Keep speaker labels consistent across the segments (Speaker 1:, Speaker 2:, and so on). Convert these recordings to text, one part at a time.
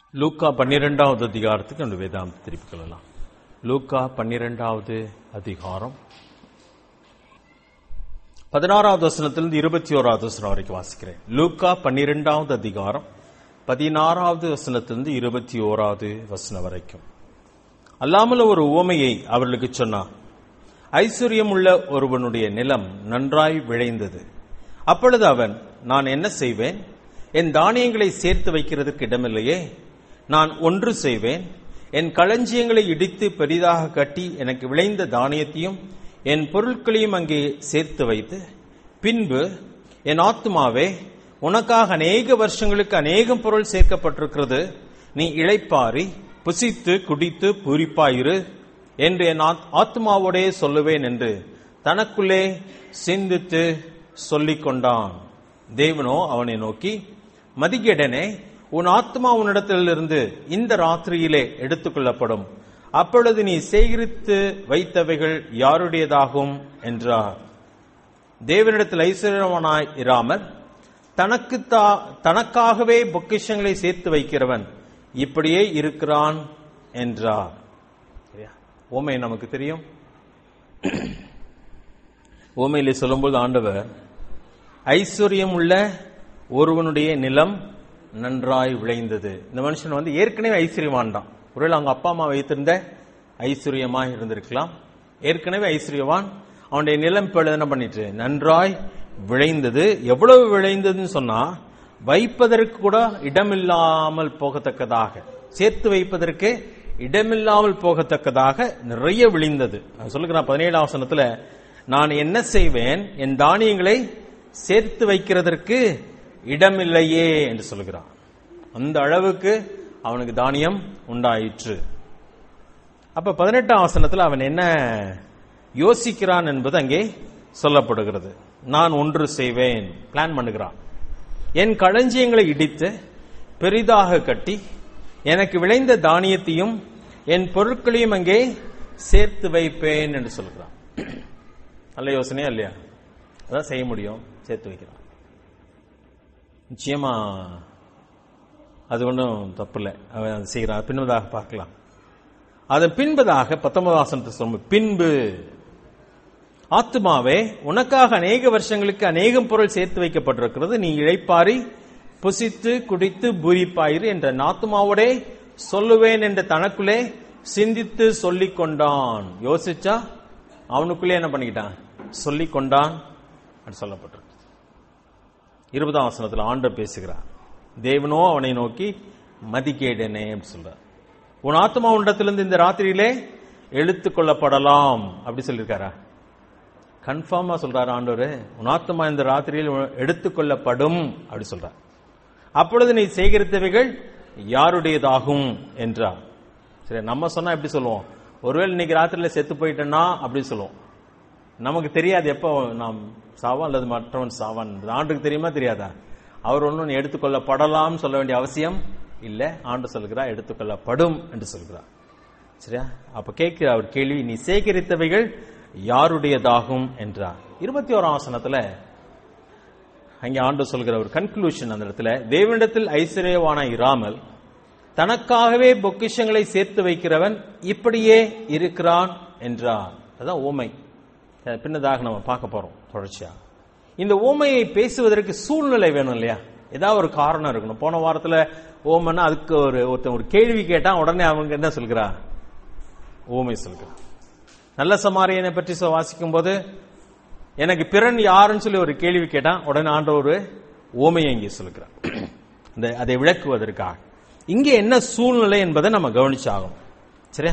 Speaker 1: லூக்கா பன்னிரெண்டாவது அதிகாரத்துக்கு நம்ம வேதாந்த திருப்பி கொள்ளலாம் லூக்கா பன்னிரெண்டாவது அதிகாரம் பதினாறாவது வசனத்திலிருந்து இருபத்தி ஓராவது வசனம் வரைக்கும் வாசிக்கிறேன் லூக்கா பன்னிரெண்டாவது அதிகாரம் பதினாறாவது வசனத்திலிருந்து இருபத்தி ஓராவது வசனம் வரைக்கும் அல்லாமல் ஒரு உவமையை அவர்களுக்கு சொன்னார் ஐஸ்வர்யம் உள்ள ஒருவனுடைய நிலம் நன்றாய் விளைந்தது அப்பொழுது அவன் நான் என்ன செய்வேன் என் தானியங்களை சேர்த்து வைக்கிறதுக்கு இடமில்லையே நான் ஒன்று செய்வேன் என் களஞ்சியங்களை இடித்து பெரிதாக கட்டி எனக்கு விளைந்த தானியத்தையும் என் பொருட்களையும் அங்கே சேர்த்து வைத்து பின்பு என் ஆத்துமாவே உனக்காக அநேக வருஷங்களுக்கு அநேகம் பொருள் சேர்க்கப்பட்டிருக்கிறது நீ இளைப்பாரி புசித்து குடித்து பூரிப்பாயிரு என்று என் ஆத்- ஆத்துமாவோடே சொல்லுவேன் என்று தனக்குள்ளே சிந்தித்து சொல்லிக் கொண்டான் தேவனோ அவனை நோக்கி மதிகேடனே உன் ஆத்மா உன்னிடத்திலிருந்து இந்த ராத்திரியிலே எடுத்துக்கொள்ளப்படும் அப்பொழுது நீ சேகரித்து வைத்தவைகள் யாருடையதாகும் என்றார் தேவனிடத்தில் ஐஸ்வர்யவானாய் இராமல் தனக்கு தனக்காகவே பொக்கிஷங்களை சேர்த்து வைக்கிறவன் இப்படியே இருக்கிறான் என்றார் சரியா? ஓமை நமக்கு தெரியும் ஓமையிலே சொல்லும்போது ஆண்டவர் ஐஸ்வர்யம் உள்ள ஒருவனுடைய நிலம் நன்றாய் விளைந்தது இந்த மனுஷன் வந்து ஏற்கனவே ஐஸ்வர்யவான் தான் ஒருவேளை அவங்க அப்பா அம்மா வைத்திருந்த ஐஸ்வர்யமா இருந்திருக்கலாம் ஏற்கனவே ஐஸ்வர்யவான் அவனுடைய நிலம் இப்ப என்ன பண்ணிட்டு நன்றாய் விளைந்தது எவ்வளவு விளைந்ததுன்னு சொன்னா வைப்பதற்கு கூட இடமில்லாமல் போகத்தக்கதாக சேர்த்து வைப்பதற்கு இடமில்லாமல் போகத்தக்கதாக நிறைய விளைந்தது நான் சொல்லுகிறேன் பதினேழாம் வசனத்துல நான் என்ன செய்வேன் என் தானியங்களை சேர்த்து வைக்கிறதற்கு இடமில்லையே என்று சொல்லுகிறான் அந்த அளவுக்கு அவனுக்கு தானியம் உண்டாயிற்று அப்ப பதினெட்டாம் வசனத்துல அவன் என்ன யோசிக்கிறான் என்பது அங்கே சொல்லப்படுகிறது நான் ஒன்று செய்வேன் பிளான் பண்ணுகிறான் என் களஞ்சியங்களை இடித்து பெரிதாக கட்டி எனக்கு விளைந்த தானியத்தையும் என் பொருட்களையும் அங்கே சேர்த்து வைப்பேன் என்று சொல்கிறான் நல்ல யோசனையா இல்லையா அதான் செய்ய முடியும் சேர்த்து வைக்கிறான் நிச்சயமா அது ஒன்றும் தப்பு இல்லை அவன் அதை செய்கிறான் பின்பதாக பார்க்கலாம் அதன் பின்பதாக பத்தொன்பதாம் வசனத்தை சொல்லும் பின்பு ஆத்துமாவே உனக்காக அநேக வருஷங்களுக்கு அநேகம் பொருள் சேர்த்து வைக்கப்பட்டிருக்கிறது நீ இழைப்பாரி புசித்து குடித்து பூரிப்பாயிரு என்ற நாத்துமாவோடே சொல்லுவேன் என்ற தனக்குள்ளே சிந்தித்து சொல்லிக் கொண்டான் யோசிச்சா அவனுக்குள்ளே என்ன பண்ணிக்கிட்டான் சொல்லிக் கொண்டான் அப்படின்னு சொல்லப்பட்டிருக்கு இருபதாம் வசனத்துல ஆண்டவர் பேசுகிறார் தேவனோ அவனை நோக்கி மதிக்கேடனே அப்படின்னு சொல்றார் உன் ஆத்மா உண்டத்திலிருந்து இந்த ராத்திரியிலே எழுத்து கொள்ளப்படலாம் அப்படி சொல்லியிருக்காரா கன்ஃபார்மா சொல்றாரு ஆண்டவர் உன் ஆத்மா இந்த ராத்திரியில் எடுத்துக்கொள்ளப்படும் அப்படி சொல்றார் அப்பொழுது நீ சேகரித்தவைகள் யாருடையதாகும் என்றார் சரி நம்ம சொன்னா எப்படி சொல்லுவோம் ஒருவேளை இன்னைக்கு ராத்திரியில செத்து போயிட்டேன்னா அப்படி சொல்லுவோம் நமக்கு தெரியாது எப்போ நாம் சாவான் அல்லது மற்றவன் சாவான் என்பது ஆண்டுக்கு தெரியுமா தெரியாதா அவர் ஒன்றும் எடுத்துக்கொள்ளப்படலாம் சொல்ல வேண்டிய அவசியம் இல்ல ஆண்டு சொல்கிறார் எடுத்துக்கொள்ளப்படும் என்று சொல்கிறார் சரியா அப்ப கேட்கிற அவர் கேள்வி நீ சேகரித்தவைகள் யாருடையதாகும் என்றார் இருபத்தி ஓராம் வசனத்துல அங்கே ஆண்டு சொல்கிற ஒரு கன்க்ளூஷன் அந்த இடத்துல தேவனிடத்தில் ஐஸ்வர்யவான இராமல் தனக்காகவே பொக்கிஷங்களை சேர்த்து வைக்கிறவன் இப்படியே இருக்கிறான் என்றார் அதான் ஓமை அதை பின்னதாக நம்ம பார்க்க போறோம் தொடர்ச்சியா இந்த ஓமையை பேசுவதற்கு சூழ்நிலை வேணும் இல்லையா ஏதாவது ஒரு காரணம் இருக்கணும் போன வாரத்துல ஓமைன்னா அதுக்கு ஒரு ஒருத்தன் ஒரு கேள்வி கேட்டா உடனே அவங்க என்ன சொல்கிறா ஓமை சொல்கிறான் நல்ல சமாரியனை பற்றி சொ- வாசிக்கும் போது எனக்கு பிறன் யாருன்னு சொல்லி ஒரு கேள்வி கேட்டான் உடனே ஆண்ட ஒரு ஓமையை இங்கே சொல்கிறார் இந்த அதை விளக்குவதற்காக இங்கே என்ன சூழ்நிலை என்பதை நம்ம கவனிச்சாகும் சரியா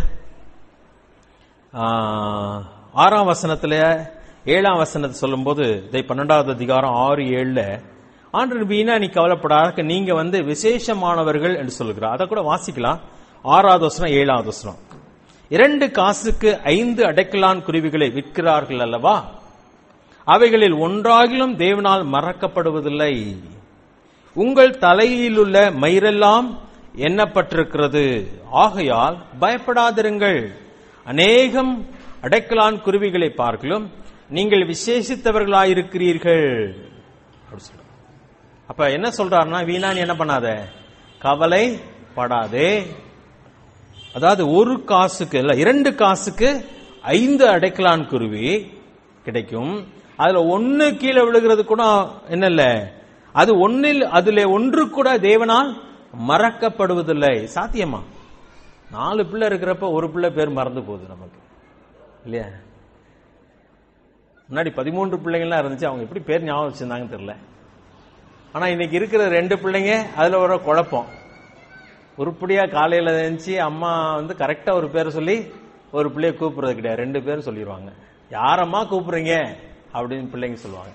Speaker 1: ஆஹ், ஆறாம் வசனத்துல ஏழாம் வசனத்தை சொல்லும்போது இதை பன்னெண்டாவது அதிகாரம் ஆறு ஏழுல ஆண்டு வீணா நீ கவலைப்படாத நீங்க வந்து விசேஷமானவர்கள் என்று சொல்லுகிறார் அதை கூட வாசிக்கலாம் ஆறாவது வசனம் ஏழாவது வசனம் இரண்டு காசுக்கு ஐந்து அடைக்கலான் குருவிகளை விற்கிறார்கள் அல்லவா அவைகளில் ஒன்றாகிலும் தேவனால் மறக்கப்படுவதில்லை உங்கள் தலையிலுள்ள மயிரெல்லாம் எண்ணப்பட்டிருக்கிறது ஆகையால் பயப்படாதிருங்கள் அநேகம் அடைக்கலான் குருவிகளை பார்க்கலும் நீங்கள் விசேஷித்தவர்களாயிருக்கிறீர்கள் அப்படி சொல்றார். அப்ப என்ன சொல்றாருன்னா வீணா நீ என்ன பண்ணாத கவலை படாதே அதாவது ஒரு காசுக்கு இல்ல இரண்டு காசுக்கு ஐந்து அடைக்கலான் குருவி கிடைக்கும் அதுல ஒண்ணு கீழே விழுகிறது கூட என்ன இல்ல அது ஒன்னில் அதுல ஒன்று கூட தேவனால் மறக்கப்படுவதில்லை சாத்தியமா நாலு பிள்ளை இருக்கிறப்ப ஒரு பிள்ளை பேர் மறந்து போகுது நமக்கு இல்லையா முன்னாடி பதிமூன்று பிள்ளைங்கள்லாம் இருந்துச்சு அவங்க எப்படி பேர் ஞாபகம் வச்சிருந்தாங்கன்னு தெரியல ஆனா இன்னைக்கு இருக்கிற ரெண்டு பிள்ளைங்க அதுல வர குழப்பம் உருப்படியா காலையில எழுந்துச்சு அம்மா வந்து கரெக்டா ஒரு பேரை சொல்லி ஒரு பிள்ளைய கூப்பிடுறது கிடையாது ரெண்டு பேரும் சொல்லிடுவாங்க யாரம்மா கூப்பிடுறீங்க அப்படின்னு பிள்ளைங்க சொல்லுவாங்க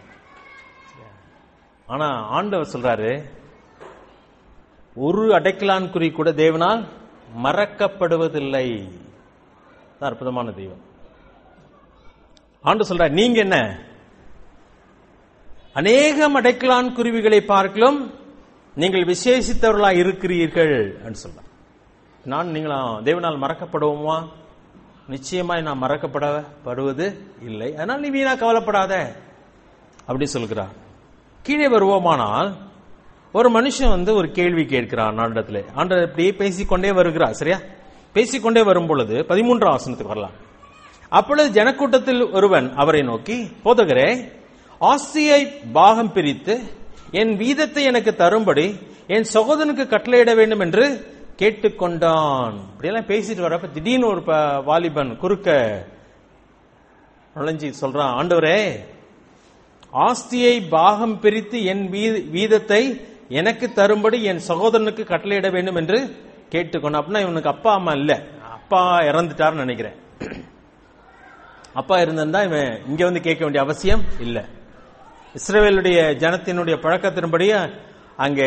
Speaker 1: ஆனா ஆண்டவர் சொல்றாரு ஒரு அடைக்கலான் குறி கூட தேவனால் மறக்கப்படுவதில்லை அதான் அற்புதமான தெய்வம் ஆண்டு சொல்ற நீங்க என்ன அநேகம் அடைக்கலான் குருவிகளை பார்க்கலும் நீங்கள் விசேஷித்தவர்களா இருக்கிறீர்கள் என்று சொல்ற நான் நீங்களாம் தேவனால் மறக்கப்படுவோமா நிச்சயமாய் நான் மறக்கப்படப்படுவது இல்லை அதனால் நீ வீணா கவலைப்படாத அப்படி சொல்கிறார் கீழே வருவோமானால் ஒரு மனுஷன் வந்து ஒரு கேள்வி கேட்கிறான் ஆண்டத்துல ஆண்டவர் இப்படியே பேசிக்கொண்டே வருகிறார் சரியா பேசிக்கொண்டே வரும் பொழுது பதிமூன்றாம் வசனத்துக்கு வரலாம் அப்பொழுது ஜனக்கூட்டத்தில் ஒருவன் அவரை நோக்கி போதகரே ஆஸ்தியை பாகம் பிரித்து என் வீதத்தை எனக்கு தரும்படி என் சகோதரனுக்கு கட்டளையிட வேண்டும் என்று கேட்டுக்கொண்டான் இப்படியெல்லாம் பேசிட்டு வரப்ப திடீர்னு ஒரு ப- வாலிபன் குறுக்க நுழைஞ்சி சொல்றான் ஆண்டவரே ஆஸ்தியை பாகம் பிரித்து என் வீத- வீதத்தை எனக்கு தரும்படி என் சகோதரனுக்கு கட்டளையிட வேண்டும் என்று கேட்டுக்கொண்டான் அப்படின்னா இவனுக்கு அப்பா அம்மா இல்ல அப்பா இறந்துட்டாருன்னு நினைக்கிறேன் அப்பா இருந்திருந்தா இவன் இங்க வந்து கேட்க வேண்டிய அவசியம் இல்ல இஸ்ரவேலுடைய ஜனத்தினுடைய பழக்கத்தின்படி அங்கே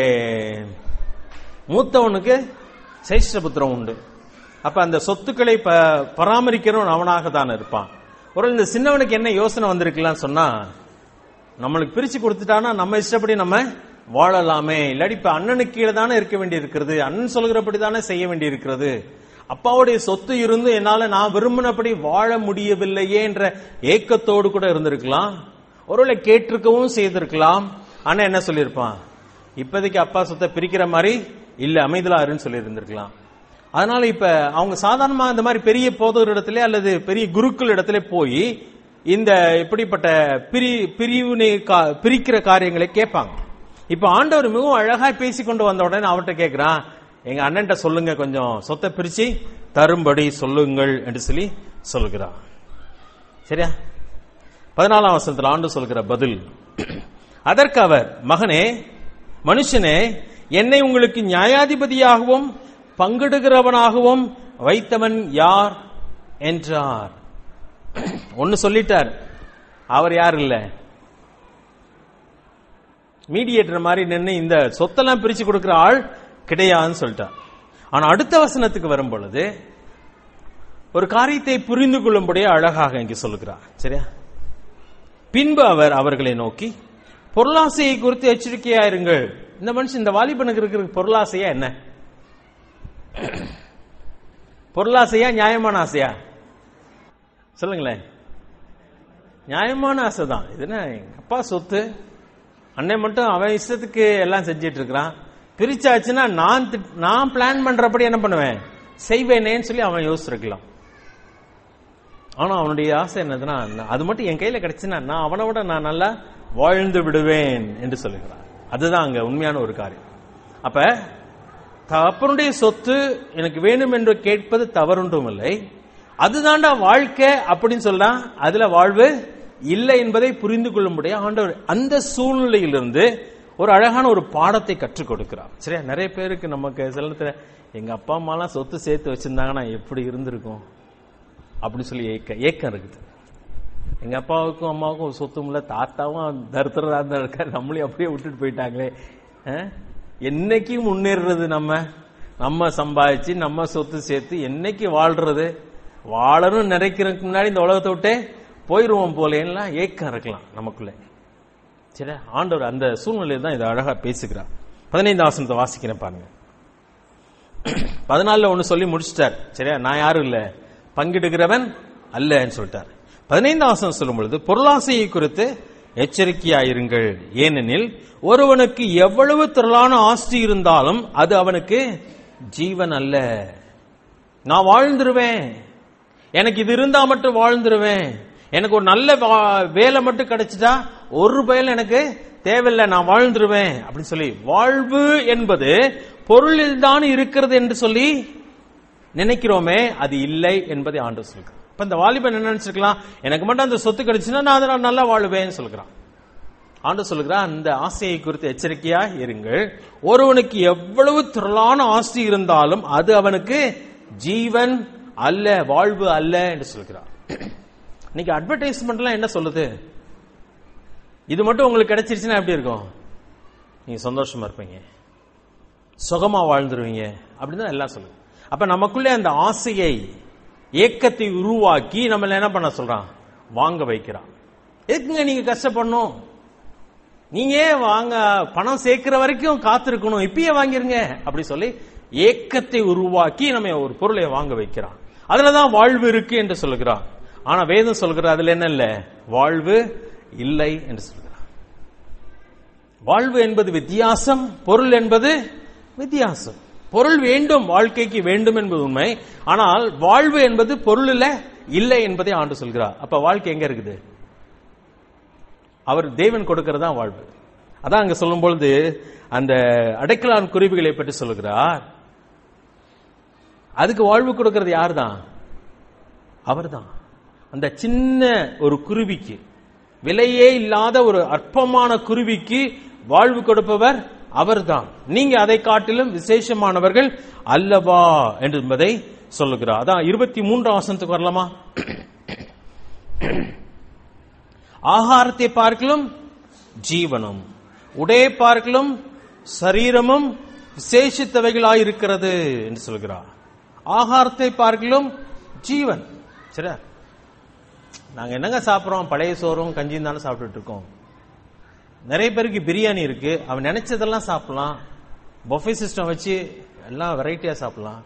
Speaker 1: மூத்தவனுக்கு சேஷ்டபுத்திரம் உண்டு அப்ப அந்த சொத்துக்களை ப- பராமரிக்கிறவன் அவனாக தான் இருப்பான் ஒரு இந்த சின்னவனுக்கு என்ன யோசனை வந்திருக்கலாம் சொன்னா நம்மளுக்கு பிரிச்சு கொடுத்துட்டானா நம்ம இஷ்டப்படி நம்ம வாழலாமே இல்லாட்டி இப்ப அண்ணனுக்கு கீழே தானே இருக்க வேண்டி இருக்கிறது அண்ணன் சொல்கிறபடி தானே செய்ய வேண்டி இருக்கிறது அப்பாவுடைய சொத்து இருந்து என்னால நான் விரும்பினபடி வாழ முடியவில்லையே என்ற ஏக்கத்தோடு கூட இருந்திருக்கலாம் ஒருவேளை கேட்டிருக்கவும் செய்திருக்கலாம் அண்ணன் என்ன சொல்லியிருப்பான் இப்போதைக்கு அப்பா சொத்தை பிரிக்கிற மாதிரி இல்ல அமைதலாருன்னு சொல்லி இருந்திருக்கலாம் அதனால இப்ப அவங்க சாதாரணமா இந்த மாதிரி பெரிய போதகர் இடத்துல அல்லது பெரிய குருக்கள் இடத்துல போய் இந்த இப்படிப்பட்ட பிரி பிரிவினை கா- பிரிக்கிற காரியங்களை கேட்பாங்க இப்ப ஆண்டவர் மிகவும் அழகாய் பேசிக்கொண்டு வந்த உடனே அவர்கிட்ட கேட்கிறான் எங்க அண்ணன்ட்ட சொல்லுங்க கொஞ்சம் சொத்தை பிரிச்சு தரும்படி சொல்லுங்கள் என்று சொல்லி சொல்கிறான் சரியா பதினாலாம் வசனத்தில் ஆண்டு சொல்கிற பதில் அதற்கு அவர் மகனே மனுஷனே என்னை உங்களுக்கு நியாயாதிபதியாகவும் பங்கிடுகிறவனாகவும் வைத்தவன் யார் என்றார் ஒன்னு சொல்லிட்டார் அவர் யார் இல்ல மீடியேட்டர் மாதிரி நின்று இந்த சொத்தெல்லாம் பிரிச்சு கொடுக்கிற ஆள் கிடையாதுன்னு சொல்லிட்டார் ஆனா அடுத்த வசனத்துக்கு வரும் பொழுது ஒரு காரியத்தை புரிந்து கொள்ளும்படியே அழகாக இங்கு சொல்லுகிறார் சரியா பின்பு அவர் அவர்களை நோக்கி பொருளாசையை குறித்து எச்சரிக்கையா இருங்கள் இந்த மனுஷன் இந்த வாலிபனுக்கு இருக்கிற பொருளாசையா என்ன பொருளாசையா நியாயமான ஆசையா சொல்லுங்களேன் நியாயமான ஆசை தான் இது என்ன எங்க அப்பா சொத்து அண்ணன் மட்டும் அவன் இஷ்டத்துக்கு எல்லாம் செஞ்சிட்டு இருக்கிறான் பிரிச்சாச்சுன்னா நான் திட்- நான் பிளான் பண்றபடி என்ன பண்ணுவேன் செய்வேனேன்னு சொல்லி அவன் யோசிச்சிருக்கலாம் ஆனா அவனுடைய ஆசை என்னதுன்னா நான் அது மட்டும் என் கையில கிடைச்சுன்னா நான் அவனை விட நான் நல்லா வாழ்ந்து விடுவேன் என்று சொல்லுகிறான் அதுதான் அங்க உண்மையான ஒரு காரியம் அப்ப தகப்பனுடைய சொத்து எனக்கு வேணும் என்று கேட்பது தவறுன்றும் இல்லை அதுதான்டா வாழ்க்கை அப்படின்னு சொன்னா அதுல வாழ்வு இல்லை என்பதை புரிந்து கொள்ளும்படியா ஆண்டவர் அந்த சூழ்நிலையிலிருந்து ஒரு அழகான ஒரு பாடத்தை கற்றுக் கொடுக்கிறார் சரியா நிறைய பேருக்கு நமக்கு சில நேரத்துல எங்க அப்பா அம்மாலாம் சொத்து சேர்த்து வச்சிருந்தாங்கன்னா எப்படி இருந்திருக்கும் அப்படின்னு சொல்லி ஏக்க ஏக்கம் இருக்குது எங்க அப்பாவுக்கும் அம்மாவுக்கும் ஒரு சொத்தும் இல்ல தாத்தாவும் தரித்திரதா தான் இருக்காரு நம்மளையும் அப்படியே விட்டுட்டு போயிட்டாங்களே அஹ்? என்னைக்கு முன்னேறுறது நம்ம நம்ம சம்பாதிச்சு நம்ம சொத்து சேர்த்து என்னைக்கு வாழ்றது வாழணும் நினைக்கிறதுக்கு முன்னாடி இந்த உலகத்தை விட்டே போயிருவோம் போலேன்னா ஏக்கம் இருக்கலாம் நமக்குள்ள சரியா ஆண்டவர் அந்த சூழ்நிலையை தான் இதை அழகா பேசுகிறார் பதினைந்து ஆசனத்தை வாசிக்கிறேன் பாருங்க பதினாலுல ஒண்ணு சொல்லி முடிச்சிட்டார் சரியா நான் யாரும் இல்ல பங்கிடுகிறவன் அல்லன்னு சொல்லிட்டார் பதினைந்தாம் வசனம் சொல்லும் பொழுது பொருளாசையை குறித்து எச்சரிக்கையாயிருங்கள் ஏனெனில் ஒருவனுக்கு எவ்வளவு திரளான ஆஸ்தி இருந்தாலும் அது அவனுக்கு ஜீவன் அல்ல நான் வாழ்ந்துருவேன் எனக்கு இது இருந்தா மட்டும் வாழ்ந்துருவேன் எனக்கு ஒரு நல்ல வா- வேலை மட்டும் கிடைச்சிட்டா ஒரு பயல் எனக்கு தேவையில்லை நான் வாழ்ந்துருவேன் அப்படின்னு சொல்லி வாழ்வு என்பது பொருளில் தான் இருக்கிறது என்று சொல்லி நினைக்கிறோமே அது இல்லை என்பதை ஆண்டு சொல்கிறார் இப்ப இந்த வாலிபன் என்ன நினைச்சிருக்கலாம் எனக்கு மட்டும் அந்த சொத்து கிடைச்சுன்னா நான் அதை நான் நல்லா வாழுவேன்னு சொல்கிறான் ஆண்டு சொல்லுகிறார் அந்த ஆசையை குறித்து எச்சரிக்கையா இருங்கள் ஒருவனுக்கு எவ்வளவு திரளான ஆசை இருந்தாலும் அது அவனுக்கு ஜீவன் அல்ல வாழ்வு அல்ல என்று சொல்கிறார் இன்னைக்கு அட்வர்டைஸ்மெண்ட்லாம் என்ன சொல்லுது இது மட்டும் உங்களுக்கு கிடைச்சிருச்சுன்னா எப்படி இருக்கும் நீங்க சந்தோஷமா இருப்பீங்க சுகமா வாழ்ந்துருவீங்க அப்படின்னு தான் எல்லாம் சொல்லுது அப்ப நமக்குள்ளே அந்த ஆசையை ஏக்கத்தை உருவாக்கி நம்மள என்ன பண்ண சொல்றான் வாங்க வைக்கிறான் எதுக்குங்க நீங்க கஷ்டப்படணும் நீங்க ஏன் வாங்க பணம் சேர்க்கிற வரைக்கும் காத்திருக்கணும் இப்பயே வாங்கிருங்க அப்படி சொல்லி ஏக்கத்தை உருவாக்கி நம்ம ஒரு பொருளை வாங்க வைக்கிறான் அதுலதான் வாழ்வு இருக்கு என்று சொல்லுகிறான் ஆனா வேதம் சொல்கிற அதுல என்ன இல்ல வாழ்வு இல்லை என்று சொல்கிறான் வாழ்வு என்பது வித்தியாசம் பொருள் என்பது வித்தியாசம் பொருள் வேண்டும் வாழ்க்கைக்கு வேண்டும் என்பது உண்மை ஆனால் வாழ்வு என்பது பொருளில் இல்லை என்பதை ஆண்டு சொல்கிறார் அப்ப வாழ்க்கை எங்க இருக்குது அவர் தேவன் கொடுக்கிறதா வாழ்வு அதான் அங்க சொல்லும் பொழுது அந்த அடைக்கலான் குருவிகளை பற்றி சொல்லுகிறார் அதுக்கு வாழ்வு கொடுக்கிறது யார்தான் அவர்தான் அந்த சின்ன ஒரு குருவிக்கு விலையே இல்லாத ஒரு அற்பமான குருவிக்கு வாழ்வு கொடுப்பவர் அவர்தான் நீங்க அதை காட்டிலும் விசேஷமானவர்கள் அல்லவா என்பதை சொல்லுகிறார் அதான் இருபத்தி மூன்றாம் வசனத்துக்கு வரலாமா ஆகாரத்தை பார்க்கலும் ஜீவனும் உடை பார்க்கலும் சரீரமும் விசேஷித்தவைகளாய் இருக்கிறது என்று சொல்கிறார் ஆகாரத்தை பார்க்கலும் ஜீவன் சரியா நாங்க என்னங்க சாப்பிடுறோம் பழைய சோறும் கஞ்சியும் தானே சாப்பிட்டுட்டு இருக்கோம் நிறைய பேருக்கு பிரியாணி இருக்கு அவன் நினைச்சதெல்லாம் சாப்பிடலாம் பொஃபே சிஸ்டம் வச்சு எல்லாம் வெரைட்டியா சாப்பிடலாம்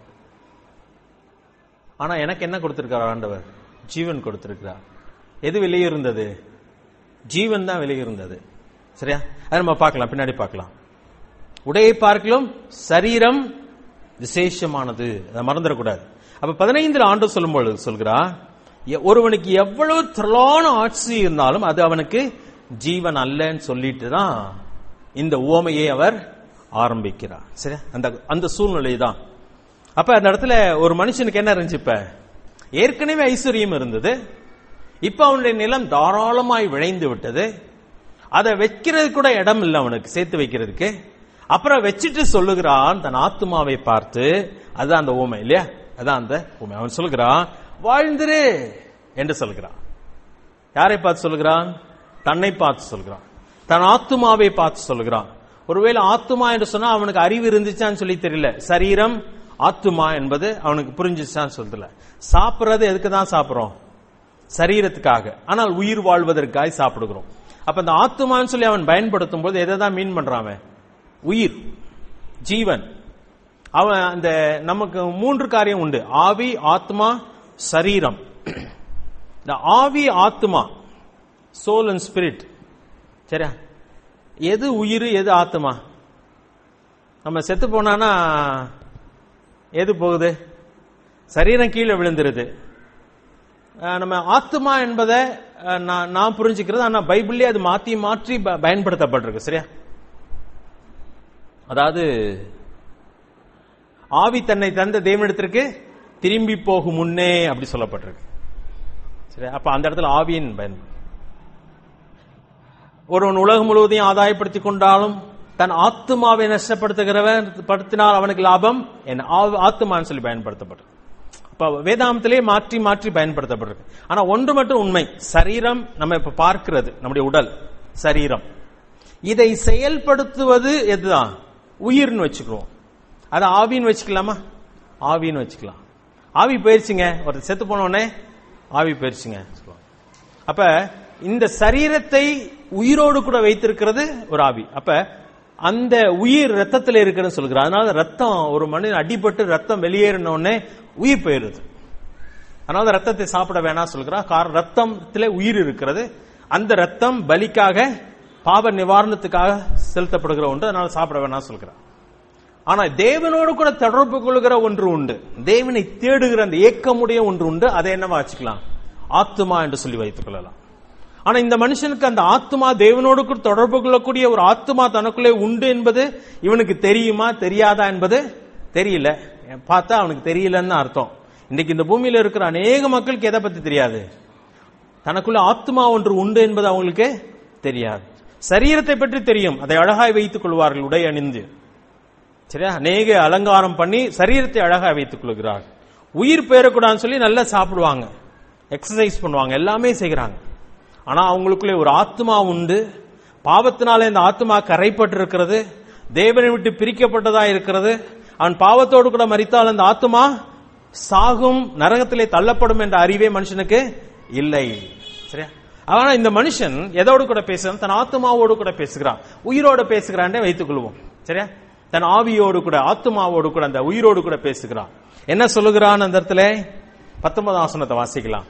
Speaker 1: ஆனா எனக்கு என்ன கொடுத்திருக்கார் ஆண்டவர் ஜீவன் கொடுத்திருக்கிறார் எது வெளியிருந்தது ஜீவன் தான் வெளியிருந்தது சரியா அதை நம்ம பார்க்கலாம் பின்னாடி பார்க்கலாம் உடையை பார்க்கலும் சரீரம் விசேஷமானது அதை மறந்துடக்கூடாது அப்ப பதினைந்து ஆண்டு சொல்லும் பொழுது சொல்கிறா எ- ஒருவனுக்கு எவ்வளவு திரளான ஆட்சி இருந்தாலும் அது அவனுக்கு ஜீவன் அல்லன்னு சொல்லிட்டு தான் இந்த உவமையை அவர் ஆரம்பிக்கிறார் சரியா அந்த அந்த சூழ்நிலை தான் அப்ப அந்த இடத்துல ஒரு மனுஷனுக்கு என்ன இருந்துச்சு இப்ப ஏற்கனவே ஐஸ்வர்யம் இருந்தது இப்ப அவனுடைய நிலம் தாராளமாய் விளைந்து விட்டது அதை வைக்கிறது கூட இடம் இல்லை அவனுக்கு சேர்த்து வைக்கிறதுக்கு அப்புறம் வச்சுட்டு சொல்லுகிறான் தன் ஆத்துமாவை பார்த்து அதுதான் அந்த ஊமை இல்லையா அதான் அந்த ஊமை அவன் சொல்லுகிறான் வாழ்ந்திரு என்று சொல்கிறான் யாரை பார்த்து சொல்லுகிறான் தன்னை பார்த்து சொல்கிறான் தன் ஆத்துமாவை பார்த்து சொல்லுகிறான் ஒருவேளை ஆத்துமா என்று சொன்னா அவனுக்கு அறிவு இருந்துச்சான்னு சொல்லி தெரியல சரீரம் ஆத்துமா என்பது அவனுக்கு புரிஞ்சிச்சான்னு சொல்லல சாப்பிடுறது எதுக்கு தான் சாப்பிடுறோம் சரீரத்துக்காக ஆனால் உயிர் வாழ்வதற்காக சாப்பிடுகிறோம் அப்ப இந்த ஆத்துமான்னு சொல்லி அவன் பயன்படுத்தும் போது எதை தான் மீன் பண்றான் அவன் உயிர் ஜீவன் அவன் அந்த நமக்கு மூன்று காரியம் உண்டு ஆவி ஆத்மா சரீரம் இந்த ஆவி ஆத்மா சோல் அண்ட் ஸ்பிரிட் சரியா எது உயிர் எது ஆத்மா நம்ம செத்து போனானா எது போகுது சரீரம் கீழே விழுந்துருது அஹ் நம்ம ஆத்மா என்பதை அஹ், நான் நான் புரிஞ்சுக்கிறது ஆனா பைபிள்லயே அது மாத்தி மாற்றி ப- பயன்படுத்தப்பட்டிருக்கு சரியா அதாவது ஆவி தன்னை தந்த தேவனிடத்திற்கு திரும்பி போகும் முன்னே அப்படி சொல்லப்பட்டிருக்கு சரி அப்ப அந்த இடத்துல ஆவியின் பயன் ஒருவன் உலகம் முழுவதையும் ஆதாயப்படுத்திக் கொண்டாலும் தன் ஆத்துமாவை நஷ்டப்படுத்துகிறவன் படுத்தினால் அவனுக்கு லாபம் என் ஆ- ஆத்துமான்னு சொல்லி பயன்படுத்தப்பட்டிருக்கு அப்ப வேதாந்தத்திலே மாற்றி மாற்றி பயன்படுத்தப்பட்டிருக்கு ஆனா ஒன்று மட்டும் உண்மை சரீரம் நம்ம இப்ப பார்க்கிறது நம்முடைய உடல் சரீரம் இதை செயல்படுத்துவது எதுதான் உயிர்னு வச்சுக்கிறோம் அது ஆவின்னு வச்சுக்கலாமா ஆவின்னு வச்சுக்கலாம் ஆவி போயிருச்சுங்க ஒரு செத்து போன உடனே ஆவி போயிருச்சுங்க சொல்லுவாங்க அப்ப இந்த சரீரத்தை உயிரோடு கூட வைத்திருக்கிறது ஒரு ஆவி அப்ப அந்த உயிர் ரத்தத்தில் இருக்குன்னு சொல்கிறார் அதனால ரத்தம் ஒரு மனிதன் அடிபட்டு ரத்தம் வெளியேறின உடனே உயிர் போயிருது அதனால ரத்தத்தை சாப்பிட வேணாம் சொல்கிறார் காரணம் ரத்தத்திலே உயிர் இருக்கிறது அந்த ரத்தம் பலிக்காக பாவ நிவாரணத்துக்காக செலுத்தப்படுகிற ஒன்று அதனால சாப்பிட வேணாம் சொல்கிறார் ஆனா தேவனோடு கூட தொடர்பு கொள்கிற ஒன்று உண்டு தேவனை தேடுகிற அந்த ஏக்கமுடைய ஒன்று உண்டு அதை என்னவா வச்சுக்கலாம் ஆத்துமா என்று சொல்லி வைத்துக் கொள்ளலாம் ஆனா இந்த மனுஷனுக்கு அந்த ஆத்துமா தேவனோடு கூட தொடர்பு கொள்ளக்கூடிய ஒரு ஆத்துமா தனக்குள்ளே உண்டு என்பது இவனுக்கு தெரியுமா தெரியாதா என்பது தெரியல பார்த்தா அவனுக்கு தெரியலன்னு அர்த்தம் இன்னைக்கு இந்த பூமியில இருக்கிற அநேக மக்களுக்கு எதை பத்தி தெரியாது தனக்குள்ள ஆத்மா ஒன்று உண்டு என்பது அவங்களுக்கு தெரியாது சரீரத்தை பற்றி தெரியும் அதை அழகாய் வைத்துக் கொள்வார்கள் உடை அணிந்து சரியா அநேக அலங்காரம் பண்ணி சரீரத்தை அழகாய் வைத்துக் கொள்கிறார் உயிர் பெயரக்கூடாதுன்னு சொல்லி நல்லா சாப்பிடுவாங்க எக்ஸசைஸ் பண்ணுவாங்க எல்லாமே செய்கிறாங்க ஆனா அவங்களுக்குள்ளே ஒரு ஆத்மா உண்டு பாவத்தினால இந்த ஆத்மா கரைப்பட்டு இருக்கிறது தேவனை விட்டு பிரிக்கப்பட்டதா இருக்கிறது அவன் பாவத்தோடு கூட மறித்தால் அந்த ஆத்மா சாகும் நரகத்திலே தள்ளப்படும் என்ற அறிவே மனுஷனுக்கு இல்லை சரியா ஆனா இந்த மனுஷன் எதோடு கூட பேசுறான் தன் ஆத்மாவோடு கூட பேசுகிறான் உயிரோடு பேசுகிறான் வைத்துக் கொள்வோம் சரியா தன் ஆவியோடு கூட ஆத்மாவோடு கூட அந்த உயிரோடு கூட பேசுகிறான் என்ன சொல்லுகிறான் அந்த இடத்துல பத்தொன்பதாம் ஆசனத்தை வாசிக்கலாம்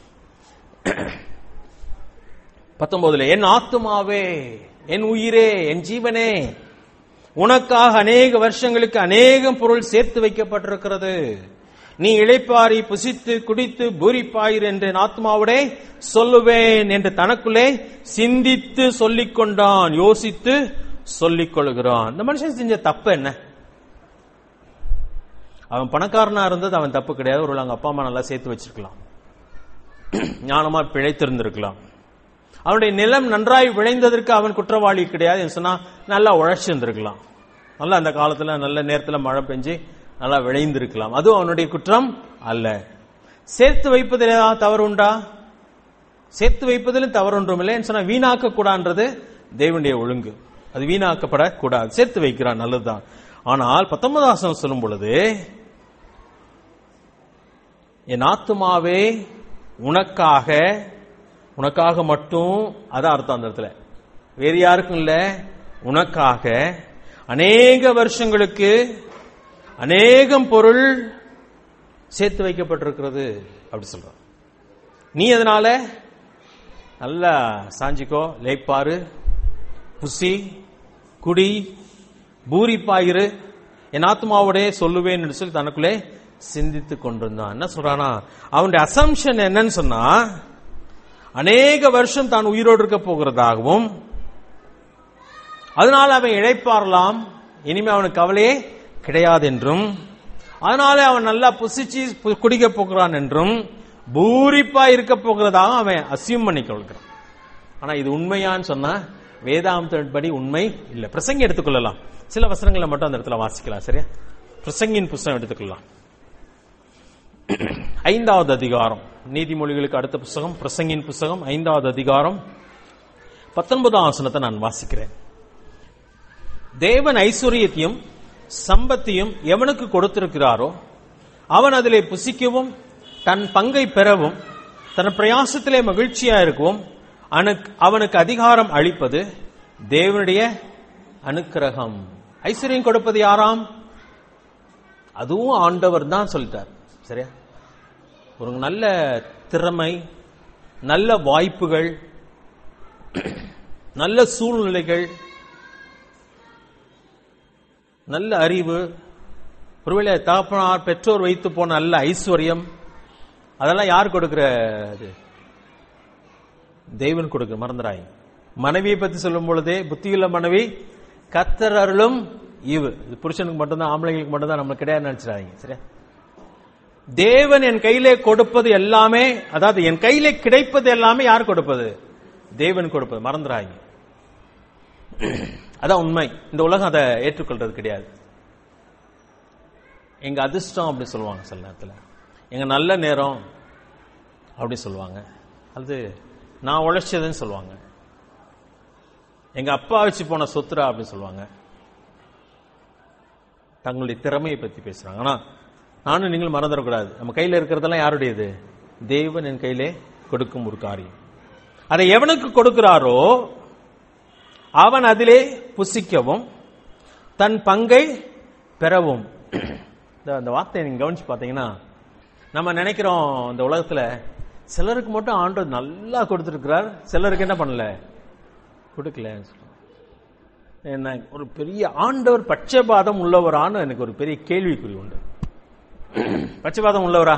Speaker 1: பத்தொன்பதுல என் ஆத்துமாவே என் உயிரே என் ஜீவனே உனக்காக அநேக வருஷங்களுக்கு அநேகம் பொருள் சேர்த்து வைக்கப்பட்டிருக்கிறது நீ இளைப்பாரி புசித்து குடித்து பூரிப்பாயிர் என்று என் ஆத்மாவுடே சொல்லுவேன் என்று தனக்குள்ளே சிந்தித்து சொல்லிக் கொண்டான் யோசித்து சொல்லிக் கொள்கிறான் இந்த மனுஷன் செஞ்ச தப்பு என்ன அவன் பணக்காரனா இருந்தது அவன் தப்பு கிடையாது ஒரு அவங்க அப்பா அம்மா நல்லா சேர்த்து வச்சிருக்கலாம் ஞானமா பிழைத்திருந்திருக்கலாம் அவனுடைய நிலம் நன்றாய் விளைந்ததற்கு அவன் குற்றவாளி கிடையாது என்று சொன்னா நல்லா உழைச்சிருந்திருக்கலாம் நல்லா அந்த காலத்துல நல்ல நேரத்துல மழை பெஞ்சு நல்லா விளைந்திருக்கலாம் அதுவும் அவனுடைய குற்றம் அல்ல சேர்த்து வைப்பதில் ஏதாவது தவறு உண்டா சேர்த்து வைப்பதிலும் தவறு ஒன்றும் இல்லை சொன்னா வீணாக்க கூடான்றது தேவனுடைய ஒழுங்கு அது வீணாக்கப்படக்கூடாது சேர்த்து வைக்கிறான் நல்லதுதான் ஆனால் பத்தொன்பதாசனம் சொல்லும் பொழுது என் ஆத்துமாவே உனக்காக உனக்காக மட்டும் அதான் அர்த்தம் அந்த இடத்துல வேறு யாருக்கும் இல்ல உனக்காக அநேக வருஷங்களுக்கு அநேகம் பொருள் சேர்த்து வைக்கப்பட்டிருக்கிறது அப்படி சொல்றான் நீ அதனால நல்லா சாஞ்சிக்கோ லேப்பாரு புசி குடி பூரிப்பாயிரு என் ஆத்மாவோடே சொல்லுவேன் என்று சொல்லி தனக்குள்ளே சிந்தித்துக் கொண்டிருந்தான் என்ன சொல்றானா அவனுடைய அசம்ஷன் என்னன்னு சொன்னா அநேக வருஷம் தான் உயிரோடு இருக்க போகிறதாகவும் அதனால அவன் இழைப்பாரலாம் இனிமே அவனுக்கு கவலையே கிடையாது என்றும் அதனால அவன் நல்லா புசிச்சு பு- குடிக்க போகிறான் என்றும் பூரிப்பா இருக்க போகிறதாக அவன் அசியூம் பண்ணி கொள்கிறான் ஆனா இது உண்மையான்னு சொன்னா வேதாந்தப்படி உண்மை இல்ல பிரசங்கி எடுத்துக்கொள்ளலாம் சில வசனங்களை மட்டும் அந்த இடத்துல வாசிக்கலாம் சரியா பிரசங்கின் புஸ்தகம் எடுத்துக்கொள்ளலாம் ஐந்தாவது அதிகாரம் நீதிமொழிகளுக்கு அடுத்த புஸ்தகம் பிரசங்கின் புஸ்தகம் ஐந்தாவது அதிகாரம் பத்தொன்பதாம் வசனத்தை நான் வாசிக்கிறேன் தேவன் ஐஸ்வர்யத்தையும் சம்பத்தையும் எவனுக்கு கொடுத்திருக்கிறாரோ அவன் அதிலே புசிக்கவும் தன் பங்கை பெறவும் தன் பிரயாசத்திலே மகிழ்ச்சியா இருக்கவும் அனுக்- அவனுக்கு அதிகாரம் அளிப்பது தேவனுடைய அனுக்கிரகம் ஐஸ்வர்யம் கொடுப்பது யாராம் அதுவும் ஆண்டவர் தான் சொல்லிட்டார் சரியா ஒரு நல்ல திறமை நல்ல வாய்ப்புகள் நல்ல சூழ்நிலைகள் நல்ல அறிவு ஒருவேளை தகப்பனார் பெற்றோர் வைத்து போன நல்ல ஐஸ்வர்யம் அதெல்லாம் யார் கொடுக்கிறது தெய்வன் கொடுக்க மறந்துடாய் மனைவியை பத்தி சொல்லும் பொழுதே புத்தியுள்ள மனைவி கத்தர் அருளும் ஈவு இது புருஷனுக்கு மட்டும்தான் ஆம்பளைங்களுக்கு மட்டும்தான் நம்மளுக்கு கிடையாது நினைச்சிடாதீங்க சரியா தேவன் என் கையிலே கொடுப்பது எல்லாமே அதாவது என் கையிலே கிடைப்பது எல்லாமே யார் கொடுப்பது தேவன் கொடுப்பது மறந்துடாங்க அதான் உண்மை இந்த உலகம் அதை ஏற்றுக்கொள்றது கிடையாது எங்க அதிர்ஷ்டம் அப்படி சொல்லுவாங்க சில நேரத்துல எங்க நல்ல நேரம் அப்படி சொல்லுவாங்க அது நான் உழைச்சதுன்னு சொல்லுவாங்க எங்க அப்பா வச்சு போன சொத்துரா அப்படின்னு சொல்லுவாங்க தங்களுடைய திறமையை பத்தி பேசுறாங்க ஆனா நானும் நீங்களும் மறந்துடக்கூடாது நம்ம கையில இருக்கிறதெல்லாம் யாருடையது தேவன் என் கையிலே கொடுக்கும் ஒரு காரியம் அதை எவனுக்கு கொடுக்கிறாரோ அவன் அதிலே புசிக்கவும் தன் பங்கை பெறவும் இந்த- அந்த வார்த்தையை நீங்க கவனிச்சு பாத்தீங்கன்னா நம்ம நினைக்கிறோம் இந்த உலகத்துல சிலருக்கு மட்டும் ஆண்டவர் நல்லா கொடுத்திருக்கிறார் சிலருக்கு என்ன பண்ணல கொடுக்கல என்ன ஒரு பெரிய ஆண்டவர் பட்சபாதம் உள்ளவரான்னு எனக்கு ஒரு பெரிய கேள்விக்குறி உண்டு பட்சபாதம் உள்ளவரா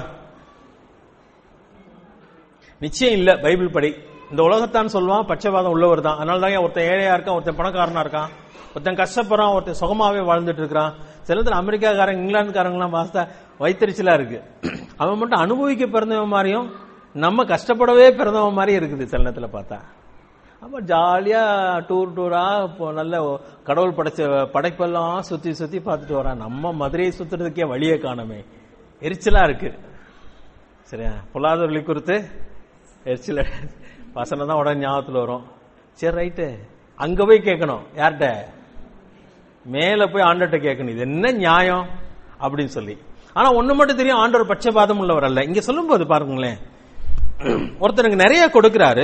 Speaker 1: நிச்சயம் இல்ல பைபிள் படி இந்த உலகத்தான் சொல்லுவான் பட்சபாதம் உள்ளவர் தான் அதனால தான் ஒருத்தன் ஏழையா இருக்கான் ஒருத்தன் பணக்காரனா இருக்கான் ஒருத்தன் கஷ்டப்படுறான் ஒருத்தன் சுகமாவே வாழ்ந்துட்டு இருக்கிறான் சில நேரத்துல அமெரிக்காக்காரங்க இங்கிலாந்துக்காரங்களாம் பார்த்தா வைத்தறிச்சலா இருக்கு அவன் மட்டும் அனுபவிக்க பிறந்தவன் மாதிரியும் நம்ம கஷ்டப்படவே பிறந்தவன் மாதிரி இருக்குது சில நேரத்துல பார்த்தா அப்ப ஜாலியா டூர் டூரா இப்போ நல்ல கடவுள் படைச்ச படைப்பெல்லாம் சுத்தி சுத்தி பார்த்துட்டு வரான் நம்ம மதுரையை சுத்துறதுக்கே வழியே காணமே எரிச்சலா இருக்கு சரியா பொல்லாதவர்களை குறித்து எரிச்சல வசனம் தான் உடனே ஞாபகத்துல வரும் சரி ரைட்டு அங்க போய் கேட்கணும் யார்கிட்ட மேல போய் ஆண்டர்கிட்ட கேட்கணும் இது என்ன நியாயம் அப்படின்னு சொல்லி ஆனா ஒண்ணு மட்டும் தெரியும் ஆண்டவர் பட்சபாதம் உள்ளவர் அல்ல இங்க சொல்லும்போது பாருங்களேன் ஒருத்தனுக்கு நிறைய கொடுக்கிறாரு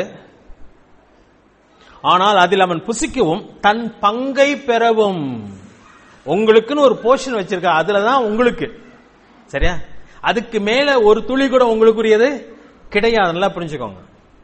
Speaker 1: ஆனால் அதில் அவன் புசிக்கவும் தன் பங்கை பெறவும் உங்களுக்குன்னு ஒரு போர்ஷன் வச்சிருக்க அதுலதான் உங்களுக்கு சரியா அதுக்கு மேல ஒரு துளி கூட உங்களுக்குரியது கிடையாது நல்லா புரிஞ்சுக்கோங்க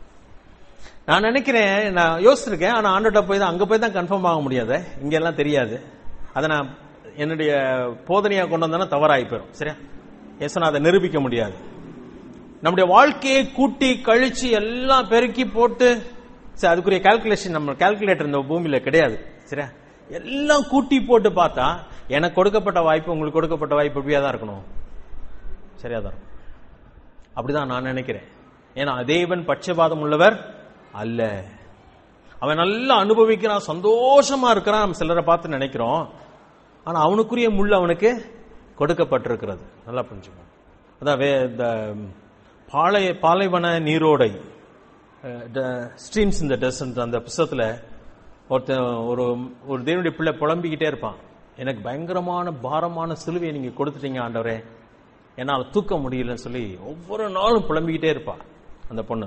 Speaker 1: நான் நினைக்கிறேன் நான் யோசிச்சிருக்கேன் ஆனா ஆண்டோட்ட போய் தான் அங்க போய் தான் கன்ஃபார்ம் ஆக முடியாது இங்க எல்லாம் தெரியாது அதை நான் என்னுடைய போதனையா கொண்டு வந்தேன்னா தவறாகி போயிடும் சரியா எஸ் நான் அதை நிரூபிக்க முடியாது நம்முடைய வாழ்க்கையை கூட்டி கழிச்சு எல்லாம் பெருக்கி போட்டு சரி அதுக்குரிய கால்குலேஷன் நம்ம கால்குலேட்டர் இந்த பூமியில கிடையாது சரியா எல்லாம் கூட்டி போட்டு பார்த்தா எனக்கு கொடுக்கப்பட்ட வாய்ப்பு உங்களுக்கு கொடுக்கப்பட்ட வாய்ப்பு எப்படியா தான் இருக்கணும் சரியா தான் இருக்கும். அப்படிதான் நான் நினைக்கிறேன் ஏன்னா தேவன் பட்சபாதம் உள்ளவர் அல்ல அவன் நல்லா அனுபவிக்கிறான் சந்தோஷமா இருக்கிறான் நம்ம சிலரை பார்த்து நினைக்கிறோம் ஆனா அவனுக்குரிய முள் அவனுக்கு கொடுக்கப்பட்டிருக்கிறது நல்லா புரிஞ்சுக்கணும் அதான் வே- இந்த பாலை பாலைவன நீரோடை ஸ்ட்ரீம்ஸ் இந்த டெசன்ட் அந்த புஸ்தகத்துல ஒருத்தன் ஒரு ஒரு தேவனுடைய பிள்ளை புலம்பிக்கிட்டே இருப்பான் எனக்கு பயங்கரமான பாரமான சிலுவையை நீங்க கொடுத்துட்டீங்க ஆண்டவரே என்னால் தூக்க முடியலன்னு சொல்லி ஒவ்வொரு நாளும் புலம்பிக்கிட்டே இருப்பா அந்த பொண்ணு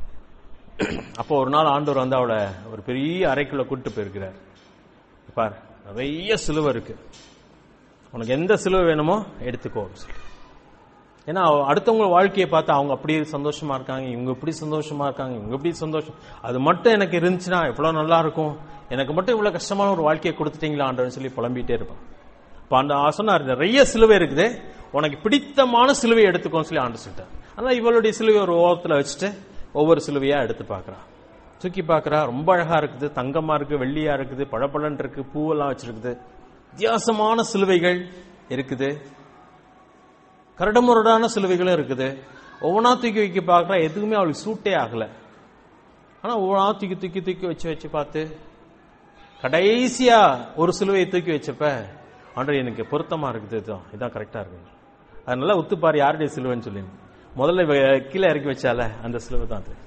Speaker 1: அப்போ ஒரு நாள் ஆண்டவர் வந்து அவளை ஒரு பெரிய அறைக்குள்ள கூட்டிட்டு போயிருக்கிறார் பார் நிறைய சிலுவை இருக்கு உனக்கு எந்த சிலுவை வேணுமோ எடுத்துக்கோ அப்படின்னு சொல்லி ஏன்னா அவ- அடுத்தவங்க வாழ்க்கையை பார்த்து அவங்க அப்படி சந்தோஷமா இருக்காங்க இவங்க இப்படி சந்தோஷமா இருக்காங்க இவங்க இப்படி சந்தோஷம் அது மட்டும் எனக்கு இருந்துச்சுன்னா எவ்வளவு நல்லா இருக்கும் எனக்கு மட்டும் இவ்வளவு கஷ்டமான ஒரு வாழ்க்கையை கொடுத்துட்டீங்களா ஆண்டவர்னு சொல்லி புலம்பிட்டே இருப்பான் இப்ப அந்த ஆ- சொன்னார் நிறைய சிலுவை இருக்குது உனக்கு பிடித்தமான சிலுவையை எடுத்துக்கோன்னு சொல்லி ஆண்டு சொல்லிட்டார் ஆனா இவளுடைய சிலுவை ஒரு ஓரத்துல வச்சுட்டு ஒவ்வொரு சிலுவையா எடுத்து பார்க்கறா தூக்கி பார்க்கறா ரொம்ப அழகா இருக்குது தங்கமா இருக்கு வெள்ளியா இருக்குது பழப்பழன் இருக்கு பூவெல்லாம் வச்சிருக்குது வித்தியாசமான சிலுவைகள் இருக்குது கரடுமுரடான சிலுவைகளும் இருக்குது ஒவ்வொன்றா தூக்கி வைக்க பார்க்கறா எதுவுமே அவளுக்கு சூட்டே ஆகல ஆனா ஒவ்வொன்றா தூக்கி தூக்கி தூக்கி வச்சு வச்சு பார்த்து கடைசியா ஒரு சிலுவையை தூக்கி வச்சப்ப ஆண்டவர் எனக்கு பொருத்தமா இருக்குது இதுதான் இதான் கரெக்டா இருக்கு அது நல்லா உத்துப்பாரு யாருடைய சிலுவைன்னு சொல்லி முதல்ல இவ கீழே இறக்கி வச்சால அந்த சிலுவை தான் அது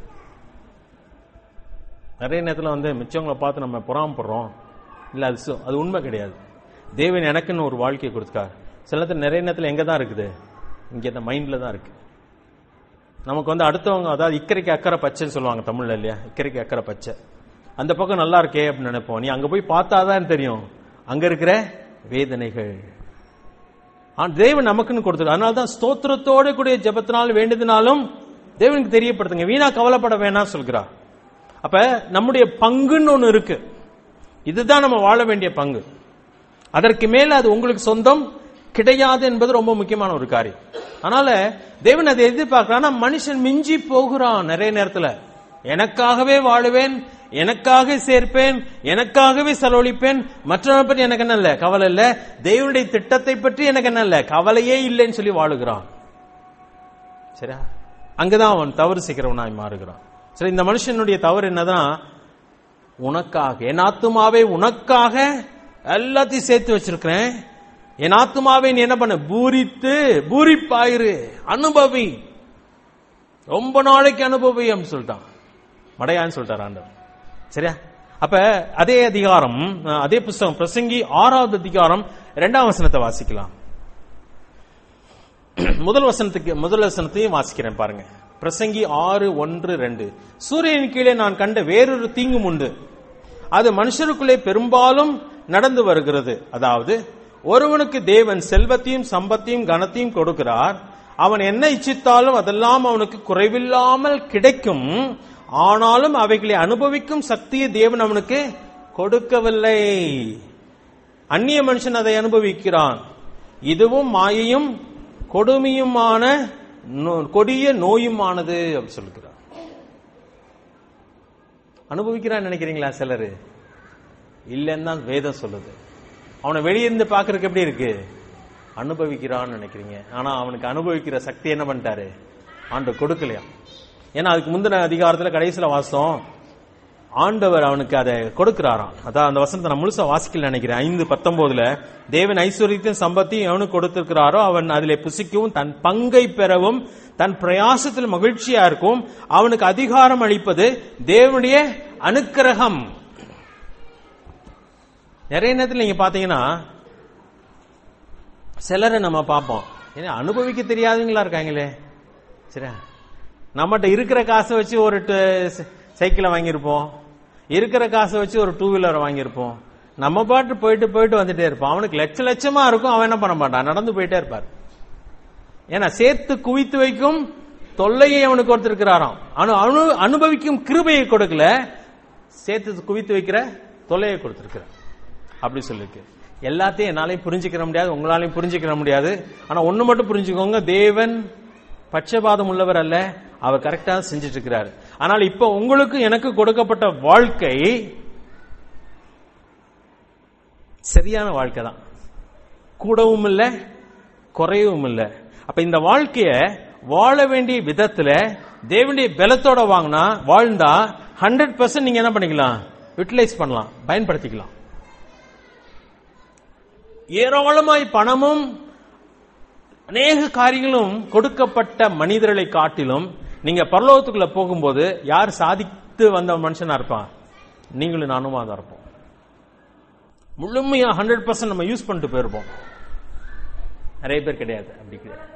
Speaker 1: நிறைய நேரத்துல வந்து மிச்சவங்களை பார்த்து நம்ம பொறாமப்படுறோம் இல்ல அது சு- அது உண்மை கிடையாது தேவன் எனக்குன்னு ஒரு வாழ்க்கையை கொடுத்துக்கார் சில நேரத்துல நிறைய நேரத்துல எங்க தான் இருக்குது இங்க இந்த மைண்ட்ல தான் இருக்கு நமக்கு வந்து அடுத்தவங்க அதாவது இக்கரைக்கு அக்கறை பச்சைன்னு சொல்லுவாங்க தமிழ்ல இல்லையா இக்கரைக்கு அக்கறை பச்சை அந்த பக்கம் நல்லா இருக்கே அப்படின்னு நினைப்போம் நீ அங்க போய் பார்த்தாதான் தெரியும் அங்க இருக்கிற வேதனைகள் ஆனா தேவன் நமக்குன்னு கொடுத்தது அதனால தான் ஸ்தோத்திரத்தோட கூடிய ஜெபத்தினால் வேண்டியதுனாலும் தேவனுக்கு தெரியப்படுத்துங்க வீணா கவலைப்பட வேணாம் சொல்கிறார் அப்ப நம்முடைய பங்குன்னு ஒண்ணு இருக்கு இதுதான் நம்ம வாழ வேண்டிய பங்கு அதற்கு மேல அது உங்களுக்கு சொந்தம் கிடையாது என்பது ரொம்ப முக்கியமான ஒரு காரியம் அதனால தேவன் அதை எதிர்பார்க்கிறான் மனுஷன் மிஞ்சி போகிறான் நிறைய நேரத்துல எனக்காகவே வாழுவேன் எனக்காக சேர்ப்பேன் எனக்காகவே செலவழிப்பேன் மற்றவனை பற்றி எனக்கு என்ன இல்ல கவலை இல்ல தேவனுடைய திட்டத்தை பற்றி எனக்கு என்ன இல்ல கவலையே இல்லைன்னு சொல்லி வாழுகிறான் சரியா அங்கதான் அவன் தவறு செய்கிறவனாய் மாறுகிறான் சரி இந்த மனுஷனுடைய தவறு என்னதான் உனக்காக என் ஆத்துமாவே உனக்காக எல்லாத்தையும் சேர்த்து வச்சிருக்கிறேன் என் ஆத்துமாவை நீ என்ன பண்ண பூரித்து பூரிப்பாயிரு அனுபவி ரொம்ப நாளைக்கு அனுபவி அப்படின்னு சொல்லிட்டான் மடையான்னு சொல்லிட்டார் ஆண்டவர் சரியா அப்ப அதே அதிகாரம் அஹ், அதே புஸ்தகம் பிரசங்கி ஆறாவது அதிகாரம் இரண்டாம் வசனத்தை வாசிக்கலாம் முதல் வசனத்துக்கு முதல் வசனத்தையும் வாசிக்கிறேன் பாருங்க பிரசங்கி ஆறு ஒன்று ரெண்டு சூரியன் கீழே நான் கண்ட வேறொரு தீங்கும் உண்டு அது மனுஷருக்குள்ளே பெரும்பாலும் நடந்து வருகிறது அதாவது ஒருவனுக்கு தேவன் செல்வத்தையும் சம்பத்தையும் கனத்தையும் கொடுக்கிறார் அவன் என்ன இச்சித்தாலும் அதெல்லாம் அவனுக்கு குறைவில்லாமல் கிடைக்கும் ஆனாலும் அவைகளை அனுபவிக்கும் சக்தியை தேவன் அவனுக்கு கொடுக்கவில்லை அந்நிய மனுஷன் அதை அனுபவிக்கிறான் இதுவும் மாயையும் கொடுமையுமான நோ- கொடிய நோயுமானது அப்படி சொல்லுகிறார் அனுபவிக்கிறான்னு நினைக்கிறீங்களா சிலரு இல்லைன்னு தான் வேதம் சொல்லுது அவனை வெளியிருந்து பார்க்கறதுக்கு எப்படி இருக்கு அனுபவிக்கிறான்னு நினைக்கிறீங்க ஆனா அவனுக்கு அனுபவிக்கிற சக்தி என்ன பண்ணிட்டாரு ஆண்டு கொடுக்கலையா ஏன்னா அதுக்கு முந்தின அதிகாரத்துல கடைசியில வாசம் ஆண்டவர் அவனுக்கு அதை கொடுக்கிறாராம் அதான் அந்த வசனத்தை நான் முழுசா வாசிக்கல நினைக்கிறேன் ஐந்து பத்தொன்பதுல தேவன் ஐஸ்வர்யத்தின் சம்பத்தையும் எவனுக்கு கொடுத்திருக்கிறாரோ அவன் அதிலே புசிக்கவும் தன் பங்கை பெறவும் தன் பிரயாசத்தில் மகிழ்ச்சியா இருக்கும் அவனுக்கு அதிகாரம் அளிப்பது தேவனுடைய அனுக்கிரகம் நிறைய நேரத்தில் நீங்க பாத்தீங்கன்னா சிலரை நம்ம பார்ப்போம் ஏன்னா அனுபவிக்க தெரியாதவங்களா இருக்காங்களே சரியா நம்மகிட்ட இருக்கிற காசை வச்சு ஒரு டு- சைக்கிளை வாங்கியிருப்போம் இருக்கிற காசை வச்சு ஒரு டூ வீலர் வாங்கியிருப்போம் நம்ம பாட்டு போயிட்டு போயிட்டு வந்துட்டே இருப்போம் அவனுக்கு லட்ச லட்சமா இருக்கும் அவன் என்ன பண்ண மாட்டான் நடந்து போயிட்டே இருப்பார் ஏன்னா சேர்த்து குவித்து வைக்கும் தொல்லையை அவனுக்கு கொடுத்திருக்கிறாராம் அனு அனு அனுபவிக்கும் கிருபையை கொடுக்கல சேர்த்து குவித்து வைக்கிற தொல்லையை கொடுத்திருக்கிறார் அப்படி சொல்லிருக்கு எல்லாத்தையும் என்னாலையும் புரிஞ்சுக்கிற முடியாது உங்களாலையும் புரிஞ்சுக்கிற முடியாது ஆனா ஒண்ணு மட்டும் புரிஞ்சுக்கோங்க தேவன் பட்சபாதம் உள்ளவர் அல்ல அவர் கரெக்டா செஞ்சுட்டு இருக்கிறாரு ஆனால் இப்ப உங்களுக்கு எனக்கு கொடுக்கப்பட்ட வாழ்க்கை சரியான வாழ்க்கை தான் கூடவும் இல்ல குறையவும் இல்ல அப்ப இந்த வாழ்க்கைய வாழ வேண்டிய விதத்துல தேவனுடைய பலத்தோட வாங்கினா வாழ்ந்தா ஹண்ட்ரட் பர்சன்ட் நீங்க என்ன பண்ணிக்கலாம் யூட்டிலைஸ் பண்ணலாம் பயன்படுத்திக்கலாம் ஏராளமாய் பணமும் அநேக காரியங்களும் கொடுக்கப்பட்ட மனிதர்களை காட்டிலும் நீங்க பரலோகத்துக்குள்ள போகும்போது யார் சாதித்து வந்த மனுஷனா இருப்பான் நீங்களும் நானுமா தான் இருப்போம் முழுமையா ஹண்ட்ரட் பர்சன்ட் நம்ம யூஸ் பண்ணிட்டு போயிருப்போம் நிறைய பேர் கிடையாது அப்படி கிடையாது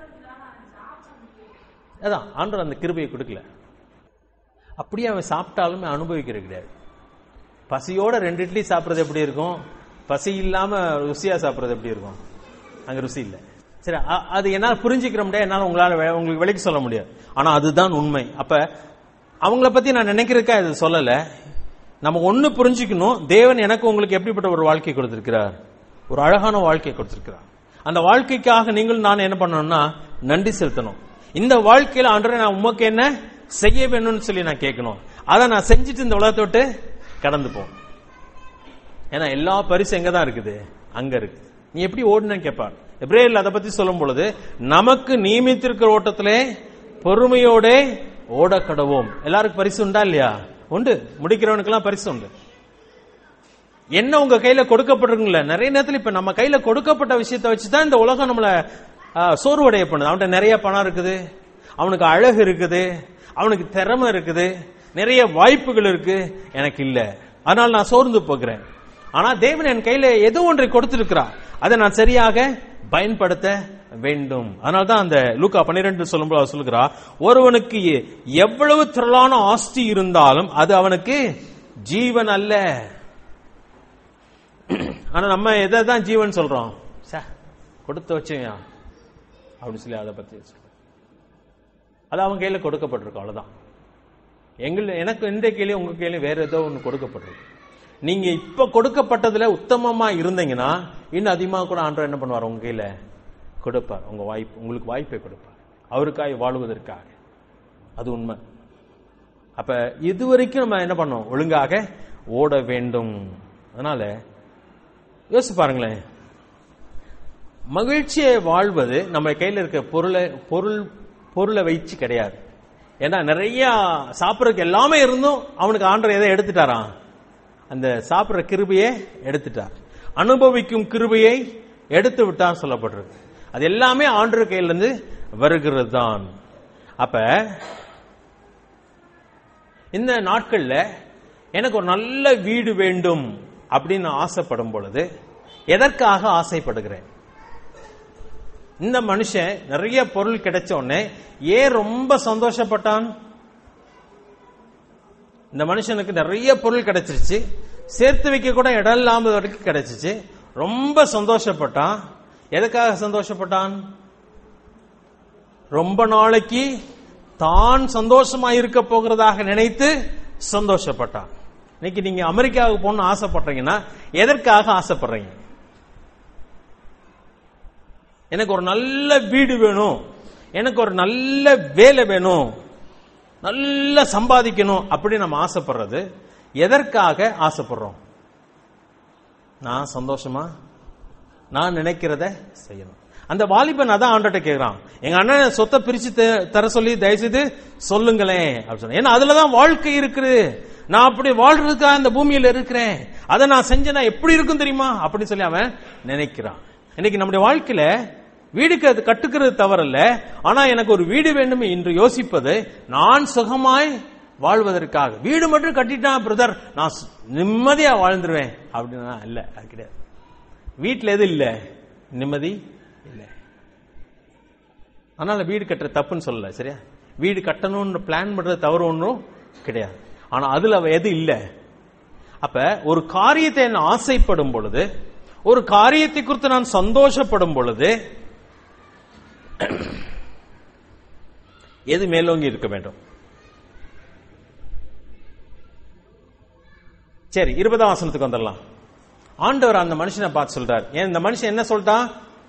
Speaker 1: அதான் ஆண்டவர் அந்த கிருபையை கொடுக்கல அப்படியே அவன் சாப்பிட்டாலுமே அனுபவிக்கிறது கிடையாது பசியோட ரெண்டு இட்லி சாப்பிடுறது எப்படி இருக்கும் பசி இல்லாம ருசியா சாப்பிடுறது எப்படி இருக்கும் அங்க ருசி இல்லை சரி அ- அது என்னால புரிஞ்சுக்கிற முடியாது என்னால உங்களால வெ- உங்களுக்கு விலைக்கு சொல்ல முடியாது ஆனா அதுதான் உண்மை அப்ப அவங்கள பத்தி நான் நினைக்கிறதுக்கா இது சொல்லல நம்ம ஒண்ணு புரிஞ்சுக்கணும் தேவன் எனக்கு உங்களுக்கு எப்படிப்பட்ட ஒரு வாழ்க்கை கொடுத்திருக்கிறார் ஒரு அழகான வாழ்க்கை கொடுத்திருக்கிறார் அந்த வாழ்க்கைக்காக நீங்கள் நான் என்ன பண்ணணும்னா நன்றி செலுத்தணும் இந்த வாழ்க்கையில ஆண்டவரே நான் உமக்கு என்ன செய்ய வேணும்னு சொல்லி நான் கேட்கணும் அதை நான் செஞ்சுட்டு இந்த உலகத்தை விட்டு கடந்து போகணும் ஏன்னா எல்லா பரிசு எங்க தான் இருக்குது அங்க இருக்கு நீ எப்படி ஓடுனு கேட்பார் எப்ரேல் அதை பத்தி சொல்லும் பொழுது நமக்கு நியமித்திருக்கிற ஓட்டத்திலே பொறுமையோட ஓட கடவோம் எல்லாருக்கும் பரிசு உண்டா இல்லையா உண்டு முடிக்கிறவனுக்கெல்லாம் பரிசு உண்டு என்ன உங்க கையில கொடுக்கப்பட்டிருக்குங்கள நிறைய நேரத்துல இப்ப நம்ம கையில கொடுக்கப்பட்ட விஷயத்தை வச்சுதான் இந்த உலகம் நம்மள ஆ, சோர்வடைய பண்ணுது அவன்கிட்ட நிறைய பணம் இருக்குது அவனுக்கு அழகு இருக்குது அவனுக்கு திறமை இருக்குது நிறைய வாய்ப்புகள் இருக்கு எனக்கு இல்ல அதனால நான் சோர்ந்து போகிறேன் ஆனா தேவன் என் கையில ஏதோ ஒன்றை கொடுத்திருக்கிறார் அதை நான் சரியாக பயன்படுத்த வேண்டும் அதனால தான் அந்த லூக்கா பன்னிரெண்டு சொல்லும்போது அவர் சொல்லுகிறா ஒருவனுக்கு எ- எவ்வளவு திரளான ஆஸ்தி இருந்தாலும் அது அவனுக்கு ஜீவன் அல்ல ஆனா நம்ம எதை தான் ஜீவன் சொல்றோம் சே கொடுத்து வச்சேயா அப்படின்னு சொல்லி அதை பத்தி சொல்றோம். அது அவன் கையில கொடுக்கப்பட்டிருக்கும் அவ்வளவுதான் எங்கள் எனக்கு எந்த கையிலயும் உங்க கையிலயும் வேற ஏதோ ஒன்று கொடுக்கப்பட்டிருக்கு நீங்க இப்ப கொடுக்கப்பட்டதுல உத்தமமா இருந்தீங்கன்னா இன்னும் அதிகமாக கூட ஆண்டவர் என்ன பண்ணுவார் உங்க கையில கொடுப்பார் உங்க வாய்ப்பு உங்களுக்கு வாய்ப்பை கொடுப்பார் அவருக்காய் வாழ்வதற்காக அது உண்மை அப்ப இதுவரைக்கும் நம்ம என்ன பண்ணோம் ஒழுங்காக ஓட வேண்டும் அதனால யோசிச்சு பாருங்களேன் மகிழ்ச்சியை வாழ்வது நம்ம கையில இருக்க பொருளை பொருள் பொருளை வைச்சு கிடையாது ஏன்னா நிறைய சாப்பிடறதுக்கு எல்லாமே இருந்தும் அவனுக்கு ஆண்டவர் எதை எடுத்துட்டாராம் அந்த சாப்பிடுற கிருபையை எடுத்துட்டார் அனுபவிக்கும் கிருபையை எடுத்து விட்டார் சொல்லப்படுறது அது எல்லாமே ஆண்டவர் கையில இருந்து வருகிறது தான் அப்ப இந்த நாட்கள்ல எனக்கு ஒரு நல்ல வீடு வேண்டும் அப்படின்னு நான் ஆசைப்படும் பொழுது எதற்காக ஆசைப்படுகிறேன் இந்த மனுஷன் நிறைய பொருள் கிடைச்ச உடனே ஏன் ரொம்ப சந்தோஷப்பட்டான் இந்த மனுஷனுக்கு நிறைய பொருள் கிடைச்சிருச்சு சேர்த்து வைக்க கூட இடம் இல்லாம வரைக்கும் கிடைச்சிச்சு ரொம்ப சந்தோஷப்பட்டான் எதுக்காக சந்தோஷப்பட்டான் ரொம்ப நாளைக்கு தான் சந்தோஷமா இருக்க போகிறதாக நினைத்து சந்தோஷப்பட்டான் இன்னைக்கு நீங்க அமெரிக்காவுக்கு போகணும்னு ஆசைப்படுறீங்கன்னா எதற்காக ஆசைப்படுறீங்க எனக்கு ஒரு நல்ல வீடு வேணும் எனக்கு ஒரு நல்ல வேலை வேணும் நல்லா சம்பாதிக்கணும் அப்படி நம்ம ஆசைப்படுறது எதற்காக ஆசைப்படுறோம் நான் சந்தோஷமா நான் நினைக்கிறத செய்யணும் அந்த வாலிபன் அதான் ஆண்டட்ட கேக்குறான் எங்க அண்ணன் சொத்தை பிரிச்சு த- தர சொல்லி தயவுசெய்து சொல்லுங்களேன் அப்படின்னு சொன்னா ஏன்னா அதுலதான் வாழ்க்கை இருக்குது நான் அப்படி வாழ்றதுக்காக இந்த பூமியில இருக்கிறேன் அதை நான் செஞ்சேன்னா எப்படி இருக்கும் தெரியுமா அப்படின்னு சொல்லி அவன் நினைக்கிறான் இன்னைக்கு நம்முடைய வாழ்க்கையில வீடுக்கு அது கட்டுக்கிறது தவறல்ல ஆனா எனக்கு ஒரு வீடு வேண்டும் என்று யோசிப்பது நான் சுகமாய் வாழ்வதற்காக வீடு மட்டும் கட்டிட்டான் பிரதர் நான் சு- நிம்மதியா வாழ்ந்துருவேன் அப்படின்னா இல்ல அது கிடையாது வீட்டுல எது இல்ல நிம்மதி இல்ல அதனால வீடு கட்டுற தப்புன்னு சொல்லல சரியா வீடு கட்டணும்னு பிளான் பண்றது தவறு ஒன்றும் கிடையாது ஆனா அதுல அவ எது இல்ல அப்ப ஒரு காரியத்தை நான் ஆசைப்படும் பொழுது ஒரு காரியத்தை குறித்து நான் சந்தோஷப்படும் பொழுது எது மேலோங்கி இருக்க வேண்டும் சரி இருபதாம் வசனத்துக்கு வந்துடலாம் ஆண்டவர் அந்த மனுஷனை பார்த்து சொல்றார் ஏன் இந்த மனுஷன் என்ன சொல்லிட்டான்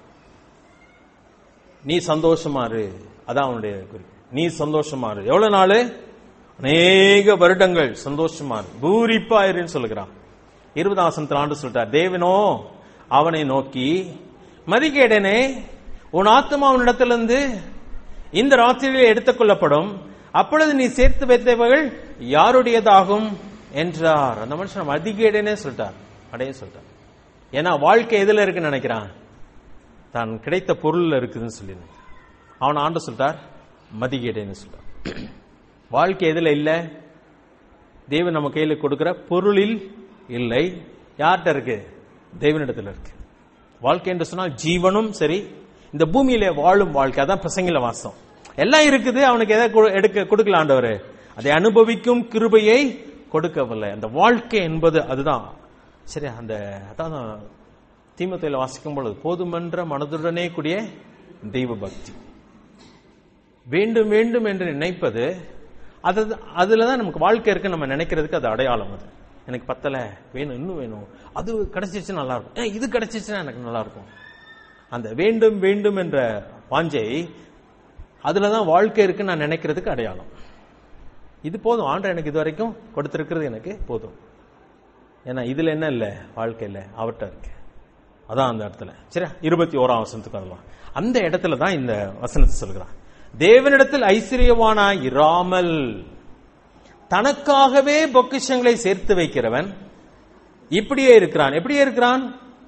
Speaker 1: நீ சந்தோஷமா இரு அதான் அவனுடைய குறிப்பு நீ சந்தோஷமா இரு எவ்வளவு நாள் அநேக வருடங்கள் சந்தோஷமா இரு பூரிப்பா இருன்னு சொல்லுகிறான் இருபதாம் வசனத்தில் ஆண்டு சொல்லிட்டார் தேவனோ அவனை நோக்கி மதிகேடனே உன் ஆத்மா அவனிடத்திலிருந்து இந்த ராத்திரியிலே எடுத்துக்கொள்ளப்படும் அப்பொழுது நீ சேர்த்து வைத்தவர்கள் யாருடையதாகும் என்றார் அந்த மனுஷன் மதிகேடனே சொல்லிட்டார் அடைய சொல்லிட்டார் ஏன்னா வாழ்க்கை எதுல இருக்குன்னு நினைக்கிறான் தான் கிடைத்த பொருள்ல இருக்குதுன்னு சொல்லி அவன் ஆண்டு சொல்லிட்டார் மதிகேடேன்னு சொல்றான் வாழ்க்கை எதுல இல்ல தேவன் நம்ம கையில கொடுக்கிற பொருளில் இல்லை யார்கிட்ட இருக்கு தேவனிடத்துல இருக்கு வாழ்க்கை என்று சொன்னால் ஜீவனும் சரி இந்த பூமியில வாழும் வாழ்க்கை அதான் பிரசங்கில வாசம் எல்லாம் இருக்குது அவனுக்கு எதை கொடு- எடுக்க கொடுக்கல ஆண்டவர் அதை அனுபவிக்கும் கிருபையை கொடுக்கவில்லை அந்த வாழ்க்கை என்பது அதுதான் சரி அந்த அதான் தீமத்தையில் வாசிக்கும் பொழுது போதுமன்ற மனதுடனே கூடிய தெய்வ பக்தி வேண்டும் வேண்டும் என்று நினைப்பது அது அதுல தான் நமக்கு வாழ்க்கை இருக்கு நம்ம நினைக்கிறதுக்கு அது அடையாளம் அது எனக்கு பத்தல வேணும் இன்னும் வேணும் அது கிடைச்சிச்சு நல்லா இருக்கும் ஏன் இது கிடைச்சிச்சுன்னா எனக்கு நல்லா இருக்கும் அந்த வேண்டும் வேண்டும் என்ற வாஞ்சை அதுல தான் வாழ்க்கை இருக்குன்னு நான் நினைக்கிறதுக்கு அடையாளம் இது போதும் ஆண்டு எனக்கு இது வரைக்கும் கொடுத்திருக்கிறது எனக்கு போதும் ஏன்னா இதுல என்ன இல்ல வாழ்க்கையில அவர்கிட்ட இருக்கு அதான் அந்த இடத்துல சரி இருபத்தி ஓராம் வசனத்துக்கு வரலாம் அந்த இடத்துல தான் இந்த வசனத்தை சொல்கிறான் தேவனிடத்தில் ஐஸ்வர்யவானாய் இராமல் தனக்காகவே பொக்கிஷங்களை சேர்த்து வைக்கிறவன் இப்படியே இருக்கிறான் எப்படியே இருக்கிறான்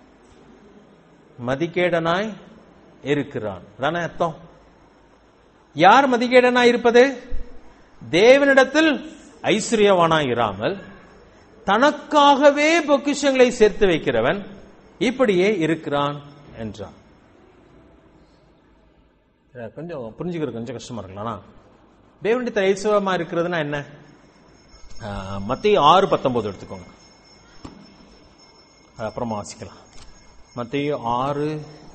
Speaker 1: மதிகேடனாய் இருக்கிறான் அதானே அர்த்தம் யார் மதிகேடனாய் இருப்பது தேவனிடத்தில் ஐஸ்வர்யவானாய் இராமல் தனக்காகவே பொக்கிஷங்களை சேர்த்து வைக்கிறவன் இப்படியே இருக்கிறான் என்றான் இத கொஞ்சம் புரிஞ்சுக்கிறது கொஞ்சம் கஷ்டமா இருக்கலாம் தேவனிடத்தில் ஐஸ்வர்யமா இருக்கிறதுனா என்ன மத்திய ஆறு பத்தொன்பது எடுத்துக்கோங்க அது அப்புறமா வாசிக்கலாம் மத்திய ஆறு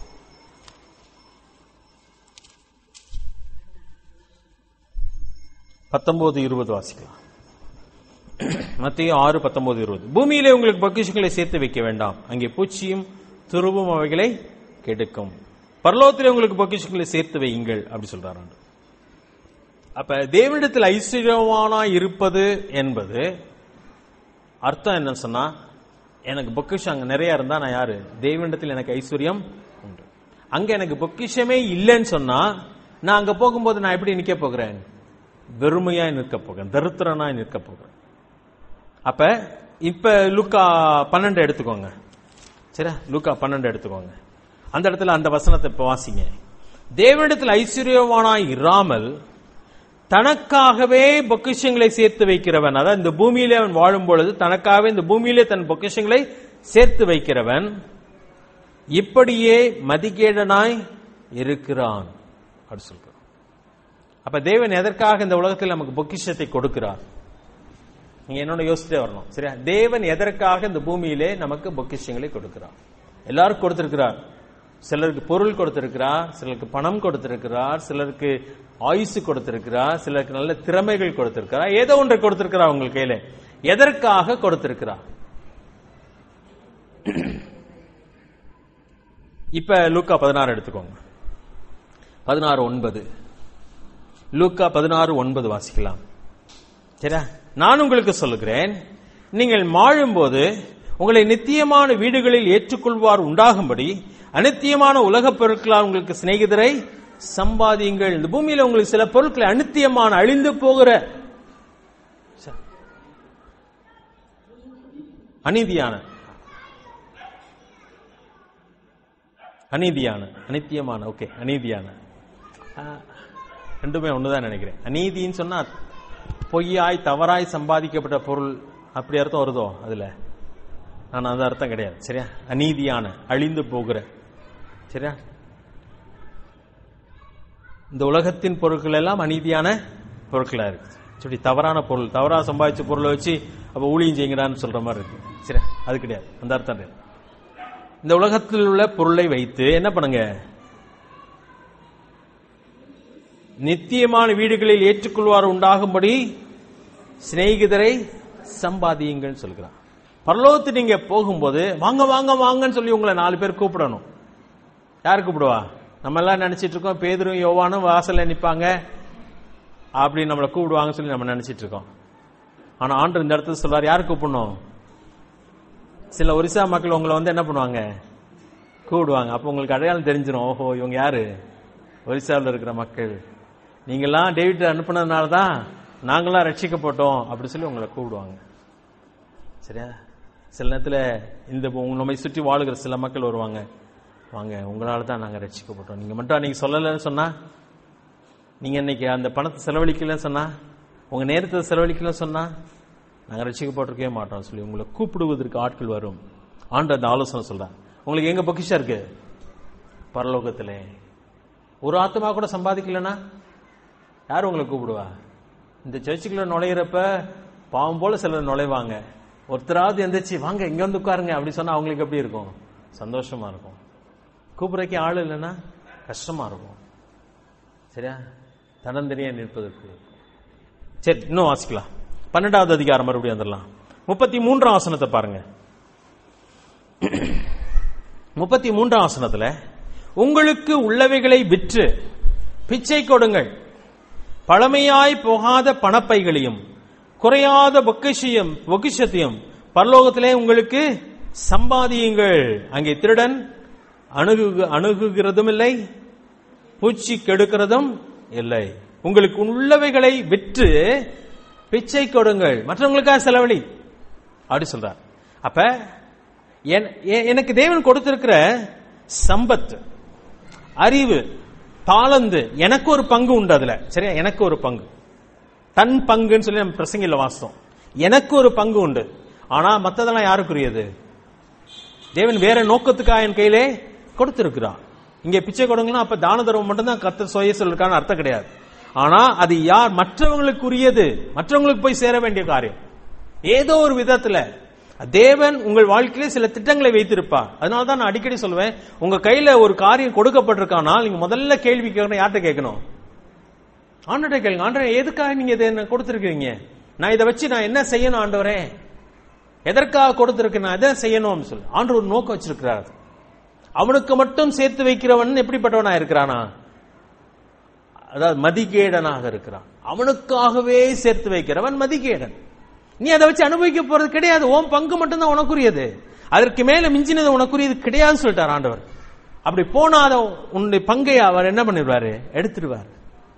Speaker 1: பத்தொன்பது இருபது வாசிக்கலாம் மத்திய ஆறு பத்தொன்பது இருபது பூமியிலே உங்களுக்கு பொக்கிஷங்களை சேர்த்து வைக்க வேண்டாம் அங்கே பூச்சியும் துருவும் அவைகளை கெடுக்கும் பரலோகத்திலே உங்களுக்கு பொக்கிஷங்களை சேர்த்து வையுங்கள் அப்படி சொல்றாரு ஆண்டவர். அப்ப தேவனிடத்தில் ஐஸ்வர்யவானா இருப்பது என்பது அர்த்தம் என்னன்னு சொன்னா எனக்கு பொக்கிஷம் அங்க நிறைய இருந்தா நான் யாரு தேவனிடத்தில் எனக்கு ஐஸ்வர்யம் உண்டு அங்க எனக்கு பொக்கிஷமே இல்லைன்னு சொன்னா நான் அங்க போகும்போது நான் எப்படி நிக்க போகிறேன் வெறுமையாய் நிற்க போகிறேன் தரித்திரனாய் நிற்க போகிறேன் அப்ப இப்ப லுக்கா பன்னெண்டு எடுத்துக்கோங்க சரியா லுக்கா பன்னெண்டு எடுத்துக்கோங்க அந்த இடத்துல அந்த வசனத்தை இப்ப வாசிங்க தேவனிடத்தில் ஐஸ்வர்யவானாய் இராமல் தனக்காகவே பொக்கிஷங்களை சேர்த்து வைக்கிறவன் அதாவது இந்த பூமியிலே அவன் வாழும் பொழுது தனக்காகவே இந்த பூமியிலே தன் பொக்கிஷங்களை சேர்த்து வைக்கிறவன் இப்படியே மதிகேடனாய் இருக்கிறான் அப்படி சொல்கிறான் அப்ப தேவன் எதற்காக இந்த உலகத்தில் நமக்கு பொக்கிஷத்தை கொடுக்கிறார் நீங்க என்னோட யோசிச்சுட்டே வரணும் சரியா தேவன் எதற்காக இந்த பூமியிலே நமக்கு பொக்கிஷங்களை கொடுக்கிறார் எல்லாருக்கும் கொடுத்திருக்கிறார் சிலருக்கு பொருள் கொடுத்திருக்கிறார் சிலருக்கு பணம் கொடுத்திருக்கிறார் சிலருக்கு ஆயுசு கொடுத்திருக்கிறார் சிலருக்கு நல்ல திறமைகள் கொடுத்திருக்கிறார் ஏதோ ஒன்றை கொடுத்திருக்கிறார் உங்கள் கையில எதற்காக கொடுத்திருக்கிறார் இப்ப லூக்கா பதினாறு எடுத்துக்கோங்க பதினாறு ஒன்பது லூக்கா பதினாறு ஒன்பது வாசிக்கலாம் சரியா நான் உங்களுக்கு சொல்லுகிறேன் நீங்கள் மாழும்போது உங்களை நித்தியமான வீடுகளில் ஏற்றுக்கொள்வார் உண்டாகும்படி அநித்தியமான உலகப் பொருட்களால் உங்களுக்கு சிநேகிதரை சம்பாதியுங்கள் இந்த பூமியில உங்களுக்கு சில பொருட்களை அநித்தியமான அழிந்து போகிற ச- அநீதியான அநீதியான அனித்தியமான ஓகே அநீதியான ஆ, ரெண்டுமே ஒண்ணுதான் நினைக்கிறேன் அநீதின்னு சொன்னா பொய்யாய் தவறாய் சம்பாதிக்கப்பட்ட பொருள் அப்படி அர்த்தம் வருதோ அதுல நான் அந்த அர்த்தம் கிடையாது சரியா அநீதியான அழிந்து போகிற சரியா இந்த உலகத்தின் பொருட்கள் எல்லாம் அநீதியான பொருட்களா இருக்கு சொல்லி தவறான பொருள் தவறா சம்பாதிச்ச பொருளை வச்சு அப்ப ஊழியம் செய்யுங்கடான்னு சொல்ற மாதிரி இருக்கு சரியா அது கிடையாது அந்த அர்த்தம் கிடையாது இந்த உலகத்தில் உள்ள பொருளை வைத்து என்ன பண்ணுங்க நித்தியமான வீடுகளில் ஏற்றுக்கொள்வார் உண்டாகும்படி சிநேகிதரை சம்பாதியுங்கள் சொல்கிறார் பரலோகத்து நீங்க போகும்போது வாங்க வாங்க வாங்கன்னு சொல்லி உங்களை நாலு பேர் கூப்பிடணும் யார் கூப்பிடுவா நம்ம எல்லாம் நினைச்சிட்டு இருக்கோம் பேதரும் யோவானும் வாசல்ல நிப்பாங்க அப்படி நம்மளை கூப்பிடுவாங்கன்னு சொல்லி நம்ம நினைச்சிட்டு இருக்கோம் ஆனா ஆண்டு இந்த இடத்துல சொல்றாரு யார் கூப்பிடணும் சில ஒரிசா மக்கள் உங்களை வந்து என்ன பண்ணுவாங்க கூப்பிடுவாங்க அப்போ உங்களுக்கு அடையாளம் தெரிஞ்சிடும் ஓஹோ இவங்க யாரு ஒரிசாவில் இருக்கிற மக்கள் நீங்கெல்லாம் டேவிட் அனுப்புனதுனால தான் நாங்களாம் ரட்சிக்கப்பட்டோம் அப்படி சொல்லி உங்களை கூப்பிடுவாங்க சரியா சில நேரத்தில் இந்த உங்க- நம்மை சுற்றி வாழுகிற சில மக்கள் வருவாங்க வாங்க உங்களால தான் நாங்கள் ரட்சிக்கப்பட்டோம் நீங்க மட்டும் அன்னைக்கு சொல்லலைன்னு சொன்னா நீங்க இன்னைக்கு அந்த பணத்தை செலவழிக்கலன்னு சொன்னா உங்க நேரத்தை செலவழிக்கலன்னு சொன்னா நாங்க ரட்சிக்கப்பட்டிருக்கவே மாட்டோம் சொல்லி உங்களை கூப்பிடுவதற்கு ஆட்கள் வரும் ஆண்டு அந்த ஆலோசனை சொல்றேன் உங்களுக்கு எங்க பொக்கிஷம் இருக்கு பரலோகத்திலே ஒரு ஆத்மா கூட சம்பாதிக்கலனா யார் உங்களை கூப்பிடுவா இந்த சர்ச்சுக்குள்ள நுழையிறப்ப பாவம் போல சிலர் நுழைவாங்க ஒருத்தராவது எந்திரிச்சு வாங்க இங்க வந்து உட்காருங்க அப்படி சொன்னா அவங்களுக்கு எப்படி இருக்கும் சந்தோஷமா இருக்கும் கூப்பிடுறக்கு ஆள் இல்லைன்னா கஷ்டமா இருக்கும் சரியா தனந்தனியா நிற்பதற்கு சரி இன்னும் வாசிக்கலாம் பன்னெண்டாவது அதிகாரம் மறுபடியும் வந்துடலாம் முப்பத்தி மூன்றாம் ஆசனத்தை பாருங்க முப்பத்தி மூன்றாம் ஆசனத்துல உங்களுக்கு உள்ளவைகளை விற்று பிச்சை கொடுங்கள் பழமையாய் போகாத பணப்பைகளையும் குறையாத பொக்கிஷையும் பொக்கிஷத்தையும் பரலோகத்திலே உங்களுக்கு சம்பாதியுங்கள் அங்கே திருடன் அணுகு அணுகுகிறதும் இல்லை பூச்சி கெடுக்கிறதும் இல்லை உங்களுக்கு உள்ளவைகளை விற்று பிச்சை கொடுங்கள் மற்றவங்களுக்காக செலவழி அப்படி சொல்றார் அப்ப என்- எ- எனக்கு தேவன் கொடுத்திருக்கிற சம்பத் அறிவு தாளந்து எனக்கு ஒரு பங்கு உண்டு அதுல சரியா எனக்கு ஒரு பங்கு தன் பங்குன்னு சொல்லி நம்ம பிரசங்கில வாசித்தோம் எனக்கு ஒரு பங்கு உண்டு ஆனா மத்ததெல்லாம் யாருக்குரியது தேவன் வேற நோக்கத்துக்காக என் கையிலே கொடுத்திருக்கிறார் இங்க பிச்சை கொடுங்கன்னா அப்ப தான தர்மம் மட்டும்தான் கத்த சுய சொல்லிருக்கான்னு அர்த்தம் கிடையாது ஆனா அது யார் மற்றவங்களுக்குரியது மற்றவங்களுக்கு போய் சேர வேண்டிய காரியம் ஏதோ ஒரு விதத்துல தேவன் உங்கள் வாழ்க்கையிலே சில திட்டங்களை வைத்திருப்பார் அதனால தான் நான் அடிக்கடி சொல்லுவேன் உங்க கையில ஒரு காரியம் கொடுக்கப்பட்டிருக்கானால் நீங்க முதல்ல கேள்வி கேட்கணும் யார்கிட்ட கேட்கணும் ஆண்டவரை கேளுங்க ஆண்டவரே எதுக்காக நீங்க இதை என்ன கொடுத்திருக்கீங்க நான் இதை வச்சு நான் என்ன செய்யணும் ஆண்டவரே எதற்காக கொடுத்திருக்கு நான் எதை செய்யணும்னு சொல்லு ஆண்டவர் ஒரு நோக்கம் வச்சிருக்கிறார் அவனுக்கு மட்டும் சேர்த்து வைக்கிறவன் எப்படிப்பட்டவனா இருக்கிறானா அதாவது மதிகேடனாக இருக்கிறான் அவனுக்காகவே சேர்த்து வைக்கிறவன் மதிகேடன் நீ அதை வச்சு அனுபவிக்க போறது கிடையாது உன் பங்கு மட்டும்தான் உனக்குரியது அதற்கு மேல மிஞ்சினது உனக்குரியது கிடையாதுன்னு சொல்லிட்டார் ஆண்டவர் அப்படி போனா அதை உன்னுடைய பங்கை அவர் என்ன பண்ணிடுவாரு எடுத்துடுவார்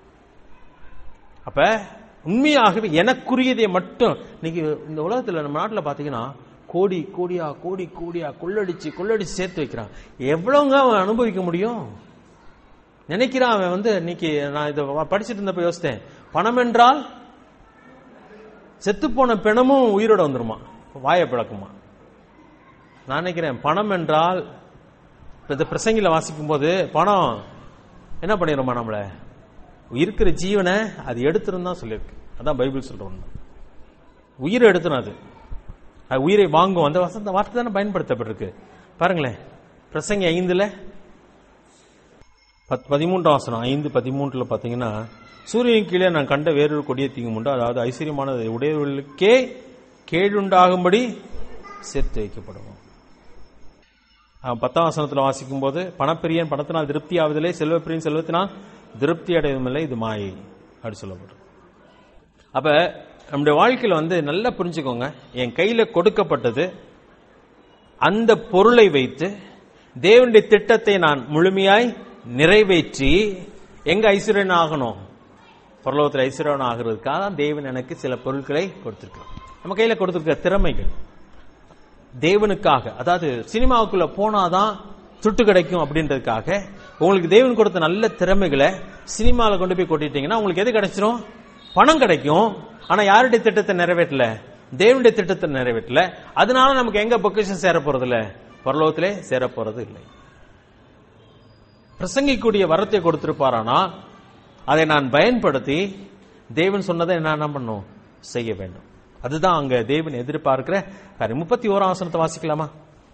Speaker 1: அப்ப உண்மையாகவே எனக்குரியதை மட்டும் இன்னைக்கு இந்த உலகத்துல நம்ம நாட்டுல பாத்தீங்கன்னா கோடி கோடியா கோடி கோடியா கொள்ளடிச்சு கொள்ளடிச்சு சேர்த்து வைக்கிறான் எவ்வளவுங்க அவன் அனுபவிக்க முடியும் நினைக்கிறான் அவன் வந்து இன்னைக்கு நான் இதை படிச்சுட்டு இருந்தப்ப யோசித்தேன் பணம் என்றால் செத்துப்போன பிணமும் உயிரோட வந்துருமா வாயை பிளக்குமா நான் நினைக்கிறேன் பணம் என்றால் இப்ப இந்த பிரசங்கில வாசிக்கும் போது பணம் என்ன பண்ணிடுமா நம்மள இருக்கிற ஜீவனை அது எடுத்துரும் தான் சொல்லியிருக்கு அதான் பைபிள் சொல்ற ஒண்ணு உயிரை எடுத்துரும் அது அது உயிரை வாங்கும் அந்த வசந்த வார்த்தை தானே பயன்படுத்தப்பட்டிருக்கு பாருங்களேன் பிரசங்கி ஐந்துல பத் பதிமூன்றாம் வசனம் ஐந்து பதிமூன்றுல பாத்தீங்கன்னா சூரியன் கீழே நான் கண்ட வேறொரு கொடிய தீங்கும் உண்டு அதாவது ஐஸ்வர்யமான உடையவர்களுக்கே கேடுண்டாகும்படி சேர்த்து வைக்கப்படுவோம் அவன் பத்தாம் வசனத்தில் வாசிக்கும் போது பணப்பிரியன் பணத்தினால் திருப்தி ஆவதில்லை செல்வப்பிரியன் செல்வத்தினால் திருப்தி அடைவதில்லை இது மாயை அப்படி சொல்லப்படும் அப்ப நம்முடைய வாழ்க்கையில வந்து நல்லா புரிஞ்சுக்கோங்க என் கையில கொடுக்கப்பட்டது அந்த பொருளை வைத்து தேவனுடைய திட்டத்தை நான் முழுமையாய் நிறைவேற்றி எங்க ஐஸ்வர்யன் ஆகணும் பரலோகத்தில் ஐஸ்வர்யன் ஆகிறதுக்காக தான் தேவன் எனக்கு சில பொருட்களை கொடுத்திருக்கிறார் நம்ம கையில கொடுத்திருக்கிற திறமைகள் தேவனுக்காக அதாவது சினிமாவுக்குள்ள போனாதான் துட்டு கிடைக்கும் அப்படின்றதுக்காக உங்களுக்கு தேவன் கொடுத்த நல்ல திறமைகளை சினிமால கொண்டு போய் கொட்டிட்டீங்கன்னா உங்களுக்கு எது கிடைச்சிரும் பணம் கிடைக்கும் ஆனா யாருடைய திட்டத்தை நிறைவேற்றல தேவனுடைய திட்டத்தை நிறைவேற்றல அதனால நமக்கு எங்க பொக்கிஷன் சேர போறது இல்ல பரலோகத்திலே சேர போறது இல்லை பிரசங்கிக்கூடிய வரத்தை கொடுத்திருப்பாரானா அதை நான் பயன்படுத்தி தேவன் சொன்னதை நான் என்ன பண்ணும் செய்ய வேண்டும் அதுதான் அங்க தேவன் எதிர்பார்க்கிற காரியம் முப்பத்தி ஓராம் வசனத்தை வாசிக்கலாமா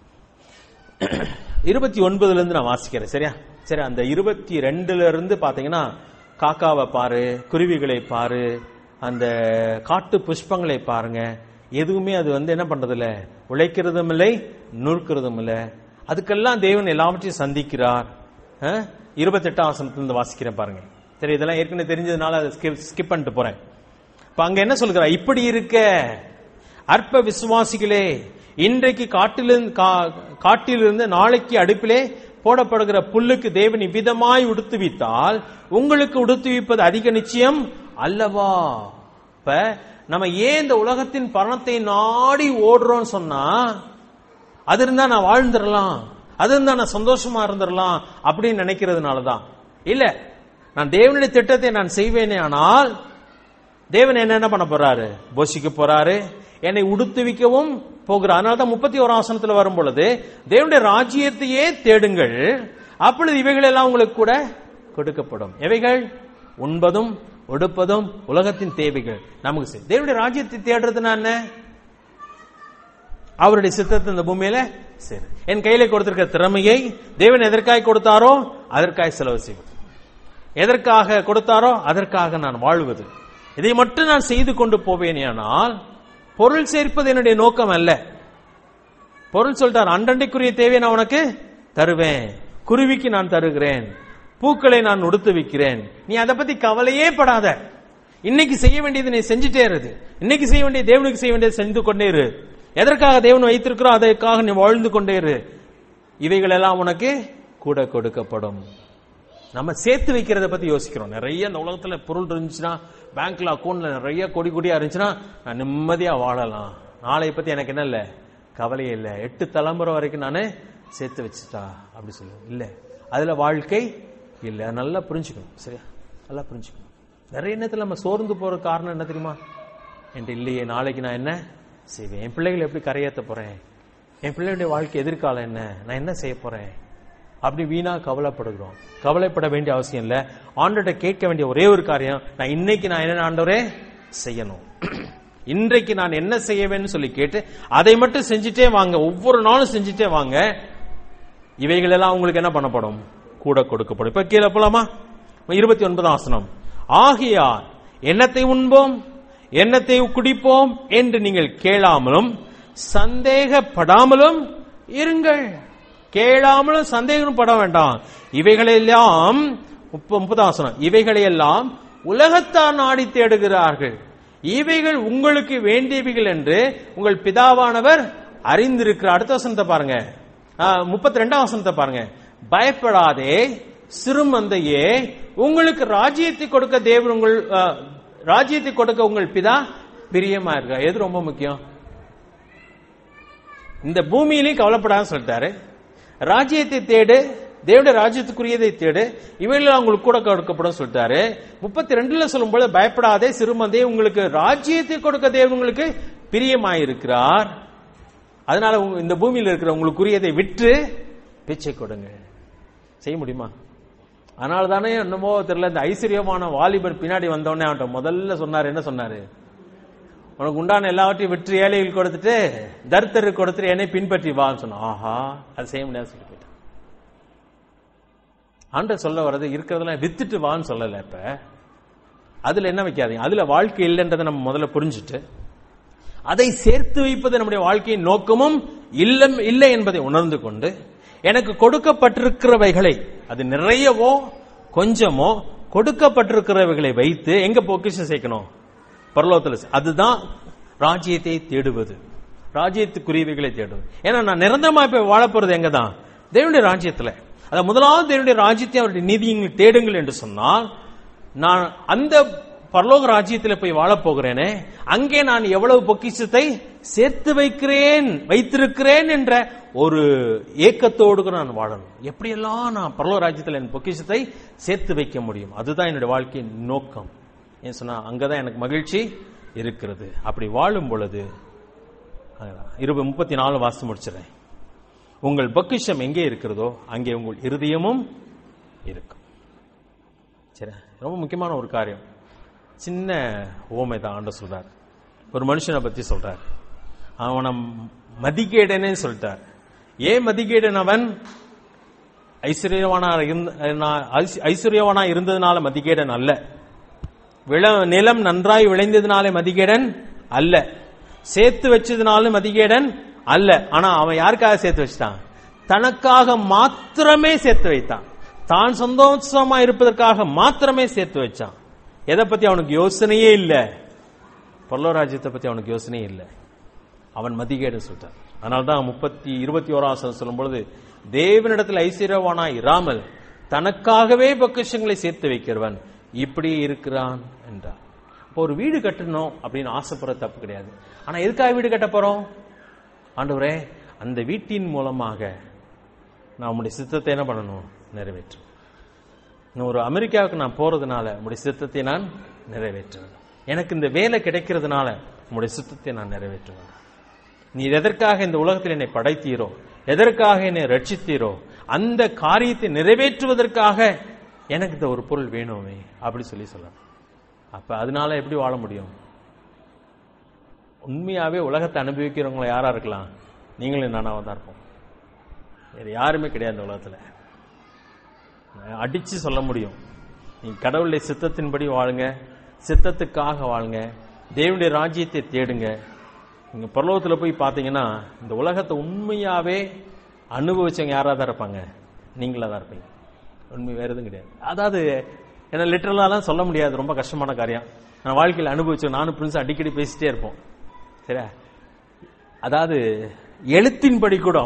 Speaker 1: இருபத்தி ஒன்பதுல இருந்து நான் வாசிக்கிறேன் சரியா சரி அந்த இருபத்தி ரெண்டுல இருந்து பாத்தீங்கன்னா காக்காவை பாரு குருவிகளை பாரு அந்த காட்டு புஷ்பங்களை பாருங்க எதுவுமே அது வந்து என்ன பண்றது இல்ல உழைக்கிறதும் இல்லை நூற்கிறதும் இல்லை அதுக்கெல்லாம் தேவன் எல்லாவற்றையும் சந்திக்கிறார் இருபத்தி எட்டாம் வசனத்திலிருந்து வாசிக்கிறேன் பாருங்க சரி இதெல்லாம் ஏற்கனவே தெரிஞ்சதுனால அதை ஸ்கிப் பண்ணிட்டு போறேன் இப்ப அங்க என்ன சொல்கிறார் இப்படி இருக்க அற்ப விசுவாசிகளே இன்றைக்கு காட்டிலிருந்து கா- காட்டிலிருந்து நாளைக்கு அடுப்பிலே போடப்படுகிற புல்லுக்கு தேவன் இவ்விதமாய் உடுத்துவித்தால் உங்களுக்கு உடுத்துவிப்பது அதிக நிச்சயம் அல்லவா இப்ப நம்ம ஏன் இந்த உலகத்தின் பணத்தை நாடி ஓடுறோம்னு சொன்னா அது இருந்தா நான் வாழ்ந்துடலாம் அது இருந்தா நான் சந்தோஷமா இருந்துடலாம் அப்படின்னு நினைக்கிறதுனால தான் இல்ல நான் தேவனுடைய திட்டத்தை நான் செய்வேனே ஆனால் தேவன் என்ன என்ன பண்ண போறாரு போஷிக்க போறாரு என்னை உடுத்துவிக்கவும் போகிறார் அதனால தான் முப்பத்தி ஓராம் வசனத்துல வரும் பொழுது தேவனுடைய ராஜ்யத்தையே தேடுங்கள் அப்பொழுது இவைகள் எல்லாம் உங்களுக்கு கூட கொடுக்கப்படும் எவைகள் உண்பதும் உடுப்பதும் உலகத்தின் தேவைகள் நமக்கு சரி தேவனுடைய ராஜ்யத்தை தேடுறதுனா என்ன அவருடைய சித்தத்தை இந்த பூமியில சரி என் கையில கொடுத்திருக்கிற திறமையை தேவன் எதற்காய் கொடுத்தாரோ அதற்காய் செலவு செய்வது எதற்காக கொடுத்தாரோ அதற்காக நான் வாழ்வது இதை மட்டும் நான் செய்து கொண்டு போவேனேயானால் பொருள் சேர்ப்பது என்னுடைய நோக்கம் அல்ல பொருள் சொல்லிட்டார் அண்டண்டைக்குரிய தேவையை நான் உனக்கு தருவேன் குருவிக்கு நான் தருகிறேன் பூக்களை நான் உடுத்து வைக்கிறேன் நீ அதை பத்தி கவலையே படாத இன்னைக்கு செய்ய வேண்டியது நீ செஞ்சுட்டே இரு இன்னைக்கு செய்ய வேண்டிய தேவனுக்கு செய்ய வேண்டியது செஞ்சு கொண்டே இரு எதற்காக தேவன் வைத்திருக்கிறோம் அதற்காக நீ வாழ்ந்து கொண்டே இரு இவைகள் எல்லாம் உனக்கு கூட கொடுக்கப்படும் நம்ம சேர்த்து வைக்கிறத பத்தி யோசிக்கிறோம் நிறைய இந்த உலகத்துல பொருள் இருந்துச்சுன்னா பேங்க்ல அக்கௌண்ட்ல நிறைய கொடி கொடியா இருந்துச்சுன்னா நான் நிம்மதியா வாழலாம் நாளைய பத்தி எனக்கு என்ன இல்ல கவலையே இல்ல எட்டு தலைமுறை வரைக்கும் நானு சேர்த்து வச்சுட்டா அப்படி சொல்லுவேன் இல்ல அதுல வாழ்க்கை இல்ல அதை நல்லா புரிஞ்சுக்கணும் சரியா நல்லா புரிஞ்சுக்கணும் நிறைய நேரத்துல நம்ம சோர்ந்து போற காரணம் என்ன தெரியுமா என்கிட்ட இல்லையே நாளைக்கு நான் என்ன செய்வேன் என் பிள்ளைகளை எப்படி கரையேத்த போறேன் என் பிள்ளைகளுடைய வாழ்க்கை எதிர்காலம் என்ன நான் என்ன செய்ய போறேன் அப்படி வீணா கவலைப்படுகிறோம் கவலைப்பட வேண்டிய அவசியம் இல்ல ஆண்டோட கேட்க வேண்டிய ஒரே ஒரு காரியம் நான் இன்னைக்கு நான் என்ன ஆண்டவரே செய்யணும் இன்றைக்கு நான் என்ன செய்யவேன்னு சொல்லி கேட்டு அதை மட்டும் செஞ்சுட்டே வாங்க ஒவ்வொரு நாளும் செஞ்சுட்டே வாங்க இவைகள் எல்லாம் உங்களுக்கு என்ன பண்ணப்படும் கூட கொடுக்கப்படும் இப்ப கீழே போலாமா இருபத்தி ஒன்பதாம் ஆசனம் ஆகையால் எண்ணத்தை உண்போம் எண்ணத்தை குடிப்போம் என்று நீங்கள் கேளாமலும் சந்தேகப்படாமலும் இருங்கள் கேளாமலும் சந்தேகம் பட வேண்டாம் இவைகளெல்லாம் முப்ப- முப்பதாம் வசனம் இவைகளையெல்லாம் உலகத்தார் நாடி தேடுகிறார்கள் இவைகள் உங்களுக்கு வேண்டியவைகள் என்று உங்கள் பிதாவானவர் அறிந்திருக்கிறார் அடுத்த வசனத்தை பாருங்க முப்பத்தி ரெண்டாம் வசனத்தை பாருங்க பயப்படாதே சிறுமந்தையே உங்களுக்கு ராஜ்யத்தை கொடுக்க தேவன் உங்கள் ஆ, ராஜ்யத்தை கொடுக்க உங்கள் பிதா பிரியமா இருக்கா எது ரொம்ப முக்கியம் இந்த பூமியிலையும் கவலைப்படாத சொல்லிட்டாரு ராஜ்யத்தை தேடு தேவனுடைய ராஜ்யத்துக்குரியதை தேடு இவைகள் உங்களுக்கு கூட கொடுக்கப்படும் சொல்லிட்டாரு முப்பத்தி ரெண்டுல சொல்லும்போது பயப்படாதே சிறுமந்தே உங்களுக்கு ராஜ்யத்தை கொடுக்க தேவன் உங்களுக்கு பிரியமாயிருக்கிறார் அதனால உங்க- இந்த பூமியில் இருக்கிற உங்களுக்குரியதை விற்று பிச்சை கொடுங்க செய்ய முடியுமா அதனால தானே என்னமோ தெரியல இந்த ஐஸ்வர்யமான வாலிபர் பின்னாடி வந்தவொடனே அவன்கிட்ட முதல்ல சொன்னார் என்ன சொன்னாரு உனக்கு உண்டான எல்லாவற்றையும் விற்று ஏழைகள் கொடுத்துட்டு தரித்திரருக்கு கொடுத்துட்டு என்னை பின்பற்றி வான்னு சொன்னான் ஆஹா அது செய்ய முடியாது சொல்லி போயிட்டான் ஆண்டர் சொல்ல வர்றது இருக்கிறதெல்லாம் வித்துட்டு வான்னு சொல்லல இப்ப அதுல என்ன வைக்காதீங்க அதுல வாழ்க்கை இல்லைன்றதை நம்ம முதல்ல புரிஞ்சுட்டு அதை சேர்த்து வைப்பது நம்முடைய வாழ்க்கையின் நோக்கமும் இல்லம் இல்லை என்பதை உணர்ந்து கொண்டு எனக்கு கொடுக்கப்பட்டிருக்கிறவைகளை அது நிறையவோ கொஞ்சமோ கொடுக்கப்பட்டிருக்கிறவைகளை வைத்து எங்க பொக்கிஷம் சேர்க்கணும் பரலோகத்தில் சே- அதுதான் ராஜ்யத்தை தேடுவது ராஜ்யத்துக்குரியவைகளை தேடுவது ஏன்னா நான் நிரந்தரமா இப்ப வாழ போறது எங்க தான் தேவனுடைய ராஜ்யத்துல அத முதலாவது தேவனுடைய ராஜ்யத்தை அவருடைய நீதியை தேடுங்கள் என்று சொன்னால் நான் அந்த பரலோக ராஜ்யத்தில் போய் வாழப் போகிறேனே அங்கே நான் எவ்வளவு பொக்கிஷத்தை சேர்த்து வைக்கிறேன் வைத்திருக்கிறேன் என்ற ஒரு ஏக்கத்தோடு கூட நான் வாழணும் எப்படியெல்லாம் நான் பரலோக ராஜ்யத்தில் என் பொக்கிஷத்தை சேர்த்து வைக்க முடியும் அதுதான் என்னுடைய வாழ்க்கையின் நோக்கம் ஏன் சொன்னா அங்கதான் எனக்கு மகிழ்ச்சி இருக்கிறது அப்படி வாழும் பொழுது அதுதான். இருபது முப்பத்தி நாலு வாசி முடிச்சிடறேன் உங்கள் பொக்கிஷம் எங்கே இருக்கிறதோ அங்கே உங்கள் இருதயமும் இருக்கும் சரி ரொம்ப முக்கியமான ஒரு காரியம் சின்ன ஓமை தான் ஆண்ட சொல்றார் ஒரு மனுஷனை பத்தி சொல்றார் அவனை மதிகேடனே சொல்லிட்டார் ஏன் மதிகேடன் அவன் ஐஸ்வர்யவானா இருந்த ஐஸ்- ஐஸ்வர்யவானா இருந்ததுனால மதிகேடன் அல்ல விள நிலம் நன்றாய் விளைந்ததுனாலே மதிகேடன் அல்ல சேர்த்து வச்சதுனாலும் மதிகேடன் அல்ல ஆனா அவன் யாருக்காக சேர்த்து வச்சிட்டான் தனக்காக மாத்திரமே சேர்த்து வைத்தான் தான் சந்தோஷமா இருப்பதற்காக மாத்திரமே சேர்த்து வச்சான் எதை பத்தி அவனுக்கு யோசனையே இல்ல பல்லவராஜ்யத்தை பத்தி அவனுக்கு யோசனையே இல்ல அவன் மதிகேடு சொல்லிட்டான் அதனால்தான் முப்பத்தி இருபத்தி ஓராம் சொல்லும் பொழுது தேவனிடத்தில் ஐஸ்வர்யவானா இராமல் தனக்காகவே பொக்கிஷங்களை சேர்த்து வைக்கிறவன் இப்படி இருக்கிறான் என்றார் இப்போ ஒரு வீடு கட்டணும் அப்படின்னு ஆசைப்படுறது தப்பு கிடையாது ஆனா எதுக்காக வீடு கட்ட போறோம் ஆண்டவரே அந்த வீட்டின் மூலமாக நான் உம்முடைய சித்தத்தை என்ன பண்ணணும் நிறைவேற்றும் இன்னும் ஒரு அமெரிக்காவுக்கு நான் போறதுனால உம்முடைய சித்தத்தை நான் நிறைவேற்றுவேன் எனக்கு இந்த வேலை கிடைக்கிறதுனால உம்முடைய சித்தத்தை நான் நிறைவேற்றுவேன் நீர் எதற்காக இந்த உலகத்தில் என்னை படைத்தீரோ எதற்காக என்னை ரட்சித்தீரோ அந்த காரியத்தை நிறைவேற்றுவதற்காக எனக்கு இந்த ஒரு பொருள் வேணுமே அப்படி சொல்லி சொல்லணும் அப்ப அதனால எப்படி வாழ முடியும் உண்மையாவே உலகத்தை அனுபவிக்கிறவங்கள யாரா இருக்கலாம் நீங்களும் நானாவா தான் இருப்போம் வேற யாருமே கிடையாது இந்த உலகத்துல அடிச்சு சொல்ல முடியும் நீங்க கடவுளுடைய சித்தத்தின்படி வாழுங்க சித்தத்துக்காக வாழுங்க தேவனுடைய ராஜ்யத்தை தேடுங்க நீங்க பரலோகத்துல போய் பாத்தீங்கன்னா இந்த உலகத்தை உண்மையாவே அனுபவிச்சவங்க யாரா தான் இருப்பாங்க நீங்களா தான் இருப்பீங்க உண்மை வேற எதுவும் கிடையாது அதாவது என்ன லிட்டரலாலாம் சொல்ல முடியாது ரொம்ப கஷ்டமான காரியம் நான் வாழ்க்கையில் அனுபவிச்சோம் நானும் பிரின்ஸ் அடிக்கடி பேசிட்டே இருப்போம் சரியா அதாவது எழுத்தின்படி கூட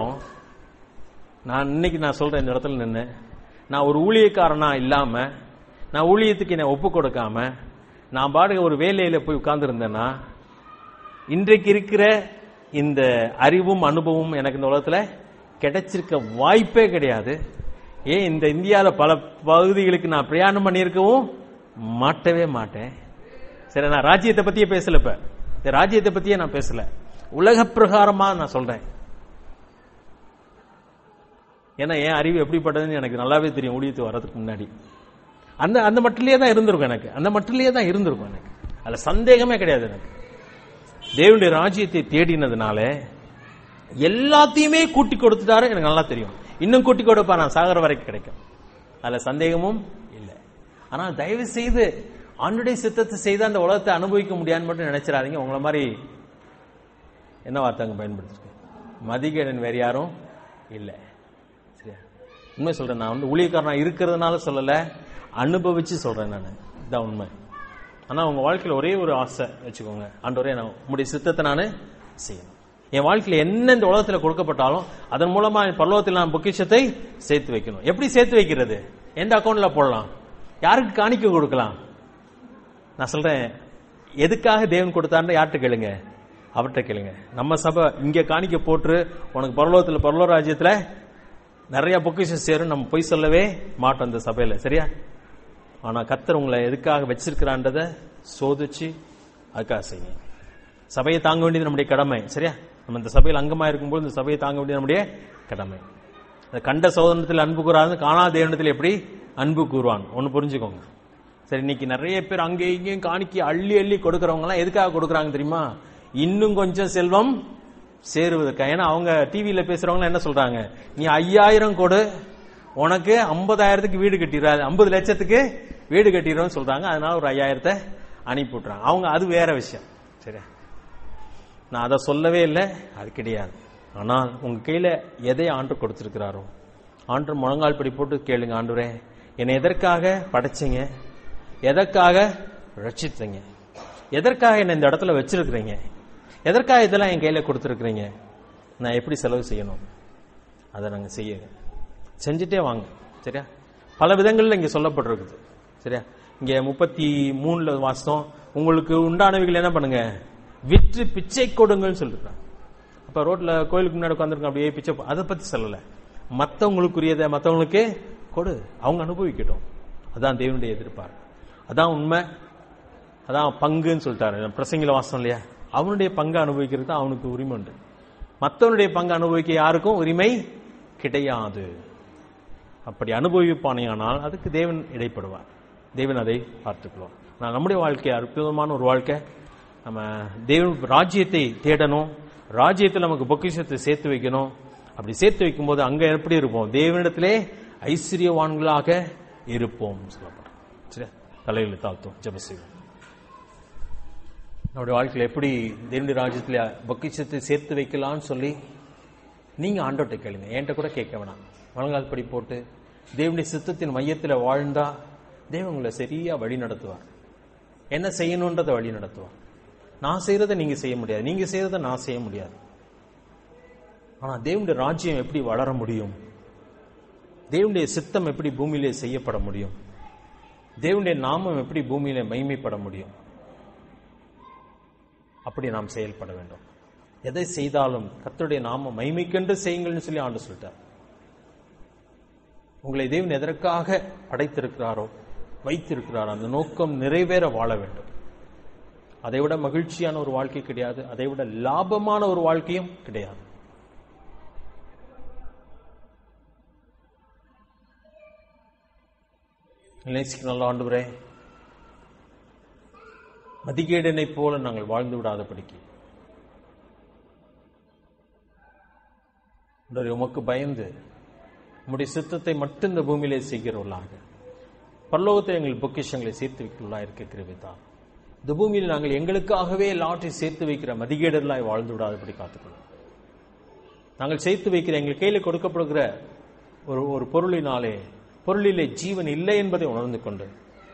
Speaker 1: நான் இன்னைக்கு நான் சொல்றேன் இந்த இடத்துல நின்று நான் ஒரு ஊழியக்காரனா இல்லாம நான் ஊழியத்துக்கு என்னை ஒப்பு கொடுக்காம நான் பாடுக ஒரு வேலையில போய் உட்கார்ந்துருந்தேன்னா இன்றைக்கு இருக்கிற இந்த அறிவும் அனுபவமும் எனக்கு இந்த உலகத்துல கிடைச்சிருக்க வாய்ப்பே கிடையாது ஏன் இந்த இந்தியாவில் பல பகுதிகளுக்கு நான் பிரயாணம் பண்ணியிருக்கவும் மாட்டவே மாட்டேன் சரி நான் ராஜ்யத்தை பத்தியே பேசல இப்ப இந்த ராஜ்யத்தை பத்தியே நான் பேசல உலக பிரகாரமா நான் சொல்றேன் ஏன்னா என் அறிவு எப்படிப்பட்டதுன்னு எனக்கு நல்லாவே தெரியும் ஊழியத்து வர்றதுக்கு முன்னாடி அந்த அந்த மட்டிலேயே தான் இருந்திருக்கும் எனக்கு அந்த மட்டிலேயே தான் இருந்திருக்கும் எனக்கு அதுல சந்தேகமே கிடையாது எனக்கு தேவனுடைய ராஜ்யத்தை தேடினதுனால எல்லாத்தையுமே கூட்டி கொடுத்துட்டாரு எனக்கு நல்லா தெரியும் இன்னும் கூட்டி கொடுப்பா நான் சாகர வரைக்கும் கிடைக்கும் அதுல சந்தேகமும் இல்லை ஆனா தயவு செய்து ஆண்டுடைய சித்தத்தை செய்து அந்த உலகத்தை அனுபவிக்க முடியாதுன்னு மட்டும் நினைச்சிடாதீங்க உங்களை மாதிரி என்ன வார்த்தை அங்க பயன்படுத்திருக்கேன் மதிகேடன் வேற யாரும் இல்லை சரியா உண்மை சொல்றேன் நான் வந்து ஊழியக்காரனா இருக்கிறதுனால சொல்லல அனுபவிச்சு சொல்றேன் நான் இதான் உண்மை ஆனா உங்க வாழ்க்கையில ஒரே ஒரு ஆசை வச்சுக்கோங்க ஆண்டவரே நான் உங்களுடைய சித்தத்தை நான் செய்யணும் என் வாழ்க்கையில என்ன இந்த உலகத்துல கொடுக்கப்பட்டாலும் அதன் மூலமா என் பரலோகத்தில் நான் பொக்கிஷத்தை சேர்த்து வைக்கணும் எப்படி சேர்த்து வைக்கிறது எந்த அக்கௌண்ட்ல போடலாம் யாருக்கு காணிக்க கொடுக்கலாம் நான் சொல்றேன் எதுக்காக தேவன் கொடுத்தாருன்னு யார்கிட்ட கேளுங்க அவர்கிட்ட கேளுங்க நம்ம சபை இங்க காணிக்க போட்டு உனக்கு பரலோகத்துல பரலோ ராஜ்யத்துல நிறைய பொக்கிஷம் சேரும் நம்ம பொய் சொல்லவே மாட்டோம் இந்த சபையில சரியா ஆனா கத்தர் உங்களை எதுக்காக வச்சிருக்கிறான்றத சோதிச்சு அதுக்காக செய்யுங்க சபையை தாங்க வேண்டியது நம்முடைய கடமை சரியா நம்ம இந்த சபையில் அங்கமா இருக்கும்போது இந்த சபையை தாங்க வேண்டியது நம்முடைய கடமை இந்த கண்ட சோதனத்தில் அன்பு கூறாது காணாத தேவனத்தில் எப்படி அன்பு கூறுவான் ஒன்னு புரிஞ்சுக்கோங்க சரி இன்னைக்கு நிறைய பேர் அங்கே இங்கேயும் காணிக்கை அள்ளி அள்ளி கொடுக்கறவங்க எல்லாம் எதுக்காக கொடுக்கறாங்க தெரியுமா இன்னும் கொஞ்சம் செல்வம் சேருவதற்காக ஏன்னா அவங்க டிவியில பேசுறவங்க என்ன சொல்றாங்க நீ ஐயாயிரம் கொடு உனக்கு ஐம்பதாயிரத்துக்கு வீடு கட்டிடுறாரு ஐம்பது லட்சத்துக்கு வீடு கட்டிடுறோம்னு சொல்றாங்க அதனால ஒரு ஐயாயிரத்தை அனுப்பி விட்டுறாங்க அவங்க அது வேற விஷயம் சரியா நான் அதை சொல்லவே இல்லை அது கிடையாது ஆனால் உங்க கையில எதை ஆண்டு கொடுத்திருக்கிறாரோ ஆண்டு முழங்கால் படி போட்டு கேளுங்க ஆண்டவரே என்னை எதற்காக படைச்சீங்க எதற்காக ரட்சித்தீங்க எதற்காக என்னை இந்த இடத்துல வச்சிருக்கிறீங்க எதற்காக இதெல்லாம் என் கையில கொடுத்துருக்கிறீங்க நான் எப்படி செலவு செய்யணும் அதை நாங்க செய்யுங்க செஞ்சுட்டே வாங்க சரியா பல விதங்கள்ல இங்க சொல்லப்பட்டிருக்குது சரியா இங்க முப்பத்தி மூணுல வாசம் உங்களுக்கு உண்டானவைகள் என்ன பண்ணுங்க விற்று பிச்சை கொடுங்கன்னு சொல்லிருக்காங்க அப்ப ரோட்ல கோயிலுக்கு முன்னாடி உட்காந்துருக்க அப்படியே பிச்சை போ- அதை பத்தி சொல்லல மத்தவங்களுக்குரியதை மத்தவங்களுக்கு கொடு அவங்க அனுபவிக்கட்டும் அதான் தேவனுடைய எதிர்பார்ப்பு அதான் உண்மை அதான் பங்குன்னு சொல்லிட்டாரு பிரசங்கில வாசம் இல்லையா அவனுடைய பங்கு அனுபவிக்கிறது தான் அவனுக்கு உரிமை உண்டு மற்றவனுடைய பங்கு அனுபவிக்க யாருக்கும் உரிமை கிடையாது அப்படி அனுபவிப்பானேயானால் அதுக்கு தேவன் இடைப்படுவார் தேவன் அதை பார்த்துக்குவார் நான் நம்முடைய வாழ்க்கை அற்புதமான ஒரு வாழ்க்கை நம்ம தேவன் ராஜ்யத்தை தேடணும் ராஜ்யத்தில் நமக்கு பொக்கிஷத்தை சேர்த்து வைக்கணும் அப்படி சேர்த்து வைக்கும்போது அங்க எப்படி இருப்போம் தேவனிடத்திலே ஐஸ்வர்யவான்களாக இருப்போம் சொல்லப்படும் சரி தலையில தாழ்த்தும் ஜெபசிவம் நம்முடைய வாழ்க்கையில் எப்படி தேவனுடைய ராஜ்யத்தில் பொக்கிஷத்தை சேர்த்து வைக்கலாம்னு சொல்லி நீங்க ஆண்டோட்ட கேளுங்க என்கிட்ட கூட கேட்க வேணாம் முழங்கால் படி போட்டு தேவனுடைய சித்தத்தின் மையத்தில் வாழ்ந்தா தேவன் உங்களை சரியா வழி நடத்துவார் என்ன செய்யணுன்றதை வழி நடத்துவார் நான் செய்யறதை நீங்க செய்ய முடியாது நீங்க செய்யறதை நான் செய்ய முடியாது ஆனா தேவனுடைய ராஜ்யம் எப்படி வளர முடியும் தேவனுடைய சித்தம் எப்படி பூமியிலே செய்யப்பட முடியும் தேவனுடைய நாமம் எப்படி பூமியிலே மகிமைப்பட முடியும் அப்படி நாம் செயல்பட வேண்டும் எதை செய்தாலும் கர்த்தருடைய நாம மகிமைக்கென்று செய்யுங்கள்னு சொல்லி ஆண்டு சொல்லிட்டார் உங்களை தேவன் எதற்காக படைத்திருக்கிறாரோ வைத்திருக்கிறாரோ அந்த நோக்கம் நிறைவேற வாழ வேண்டும் அதை விட மகிழ்ச்சியான ஒரு வாழ்க்கை கிடையாது அதை விட லாபமான ஒரு வாழ்க்கையும் கிடையாது நேசிக்க நல்ல ஆண்டவரே மதிகேடனை போல நாங்கள் வாழ்ந்து விடாதபடிக்கு ஆண்டவரே, உமக்கு பயந்து உம்முடைய சித்தத்தை மட்டும் இந்த பூமியிலே செய்கிறவர்களாக பரலோகத்தை எங்கள் பொக்கிஷங்களை சேர்த்து வைக்கிறவர்களாக இருக்க கிருபிதான் இந்த பூமியில் நாங்கள் எங்களுக்காகவே லாட்டை சேர்த்து வைக்கிற மதிகேடர்களாய் வாழ்ந்து விடாதபடி காத்துக்கொள்ளும் நாங்கள் சேர்த்து வைக்கிற எங்கள் கையில் கொடுக்கப்படுகிற ஒரு ஒரு பொருளினாலே பொருளிலே ஜீவன் இல்லை என்பதை உணர்ந்து கொண்டு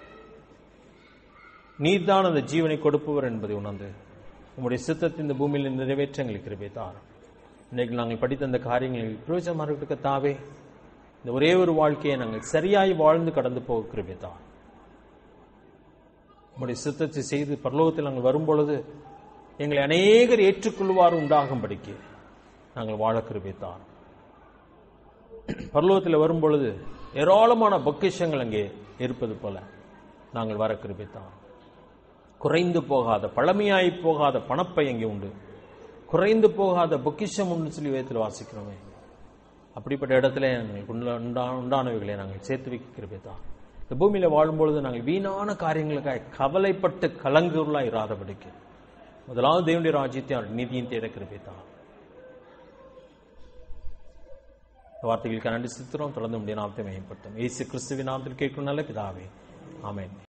Speaker 1: நீர்தான் அந்த ஜீவனை கொடுப்பவர் என்பதை உணர்ந்து உம்முடைய சித்தத்தை இந்த பூமியில் நிறைவேற்ற எங்களுக்கு கிருபை தாரும் இன்னைக்கு நாங்கள் படித்த அந்த காரியங்களில் பிரயோஜனமாக இருக்க தாவே இந்த ஒரே ஒரு வாழ்க்கையை நாங்கள் சரியாய் வாழ்ந்து கடந்து போக கிருபை தாரும் உம்முடைய சித்தத்தை செய்து பரலோகத்தில் நாங்கள் வரும்பொழுது எங்களை அநேகர் ஏற்றுக்கொள்வார் உண்டாகும்படிக்கு நாங்கள் வாழ கிருபை தாரும் பரலோகத்தில் வரும்பொழுது ஏராளமான பொக்கிஷங்கள் அங்கே இருப்பது போல நாங்கள் வர கிருபித்தான் குறைந்து போகாத பழமையாய் போகாத பணப்பை அங்கே உண்டு குறைந்து போகாத பொக்கிஷம் உண்டு சொல்லி வேதத்தில் வாசிக்கிறோமே அப்படிப்பட்ட இடத்துல எங்களுக்கு உண்டா- உண்டா- உண்டானவைகளை நாங்கள் சேர்த்து வைக்க கிருபித்தான் இந்த பூமியில வாழும்பொழுது நாங்கள் வீணான காரியங்களுக்காக கவலைப்பட்டு கலங்குகளா இராதபடிக்கு முதலாவது தேவனுடைய ராஜ்யத்தை அவர் நீதியின் தேட கிருபித்தான் இந்த வார்த்தைகளுக்கு நன்றி சித்திரம் தொடர்ந்து முடிய நாமத்தை மேம்படுத்தும் இயேசு கிறிஸ்துவின் நாமத்தில் கேட்கும் நல்ல பிதாவே ஆமென்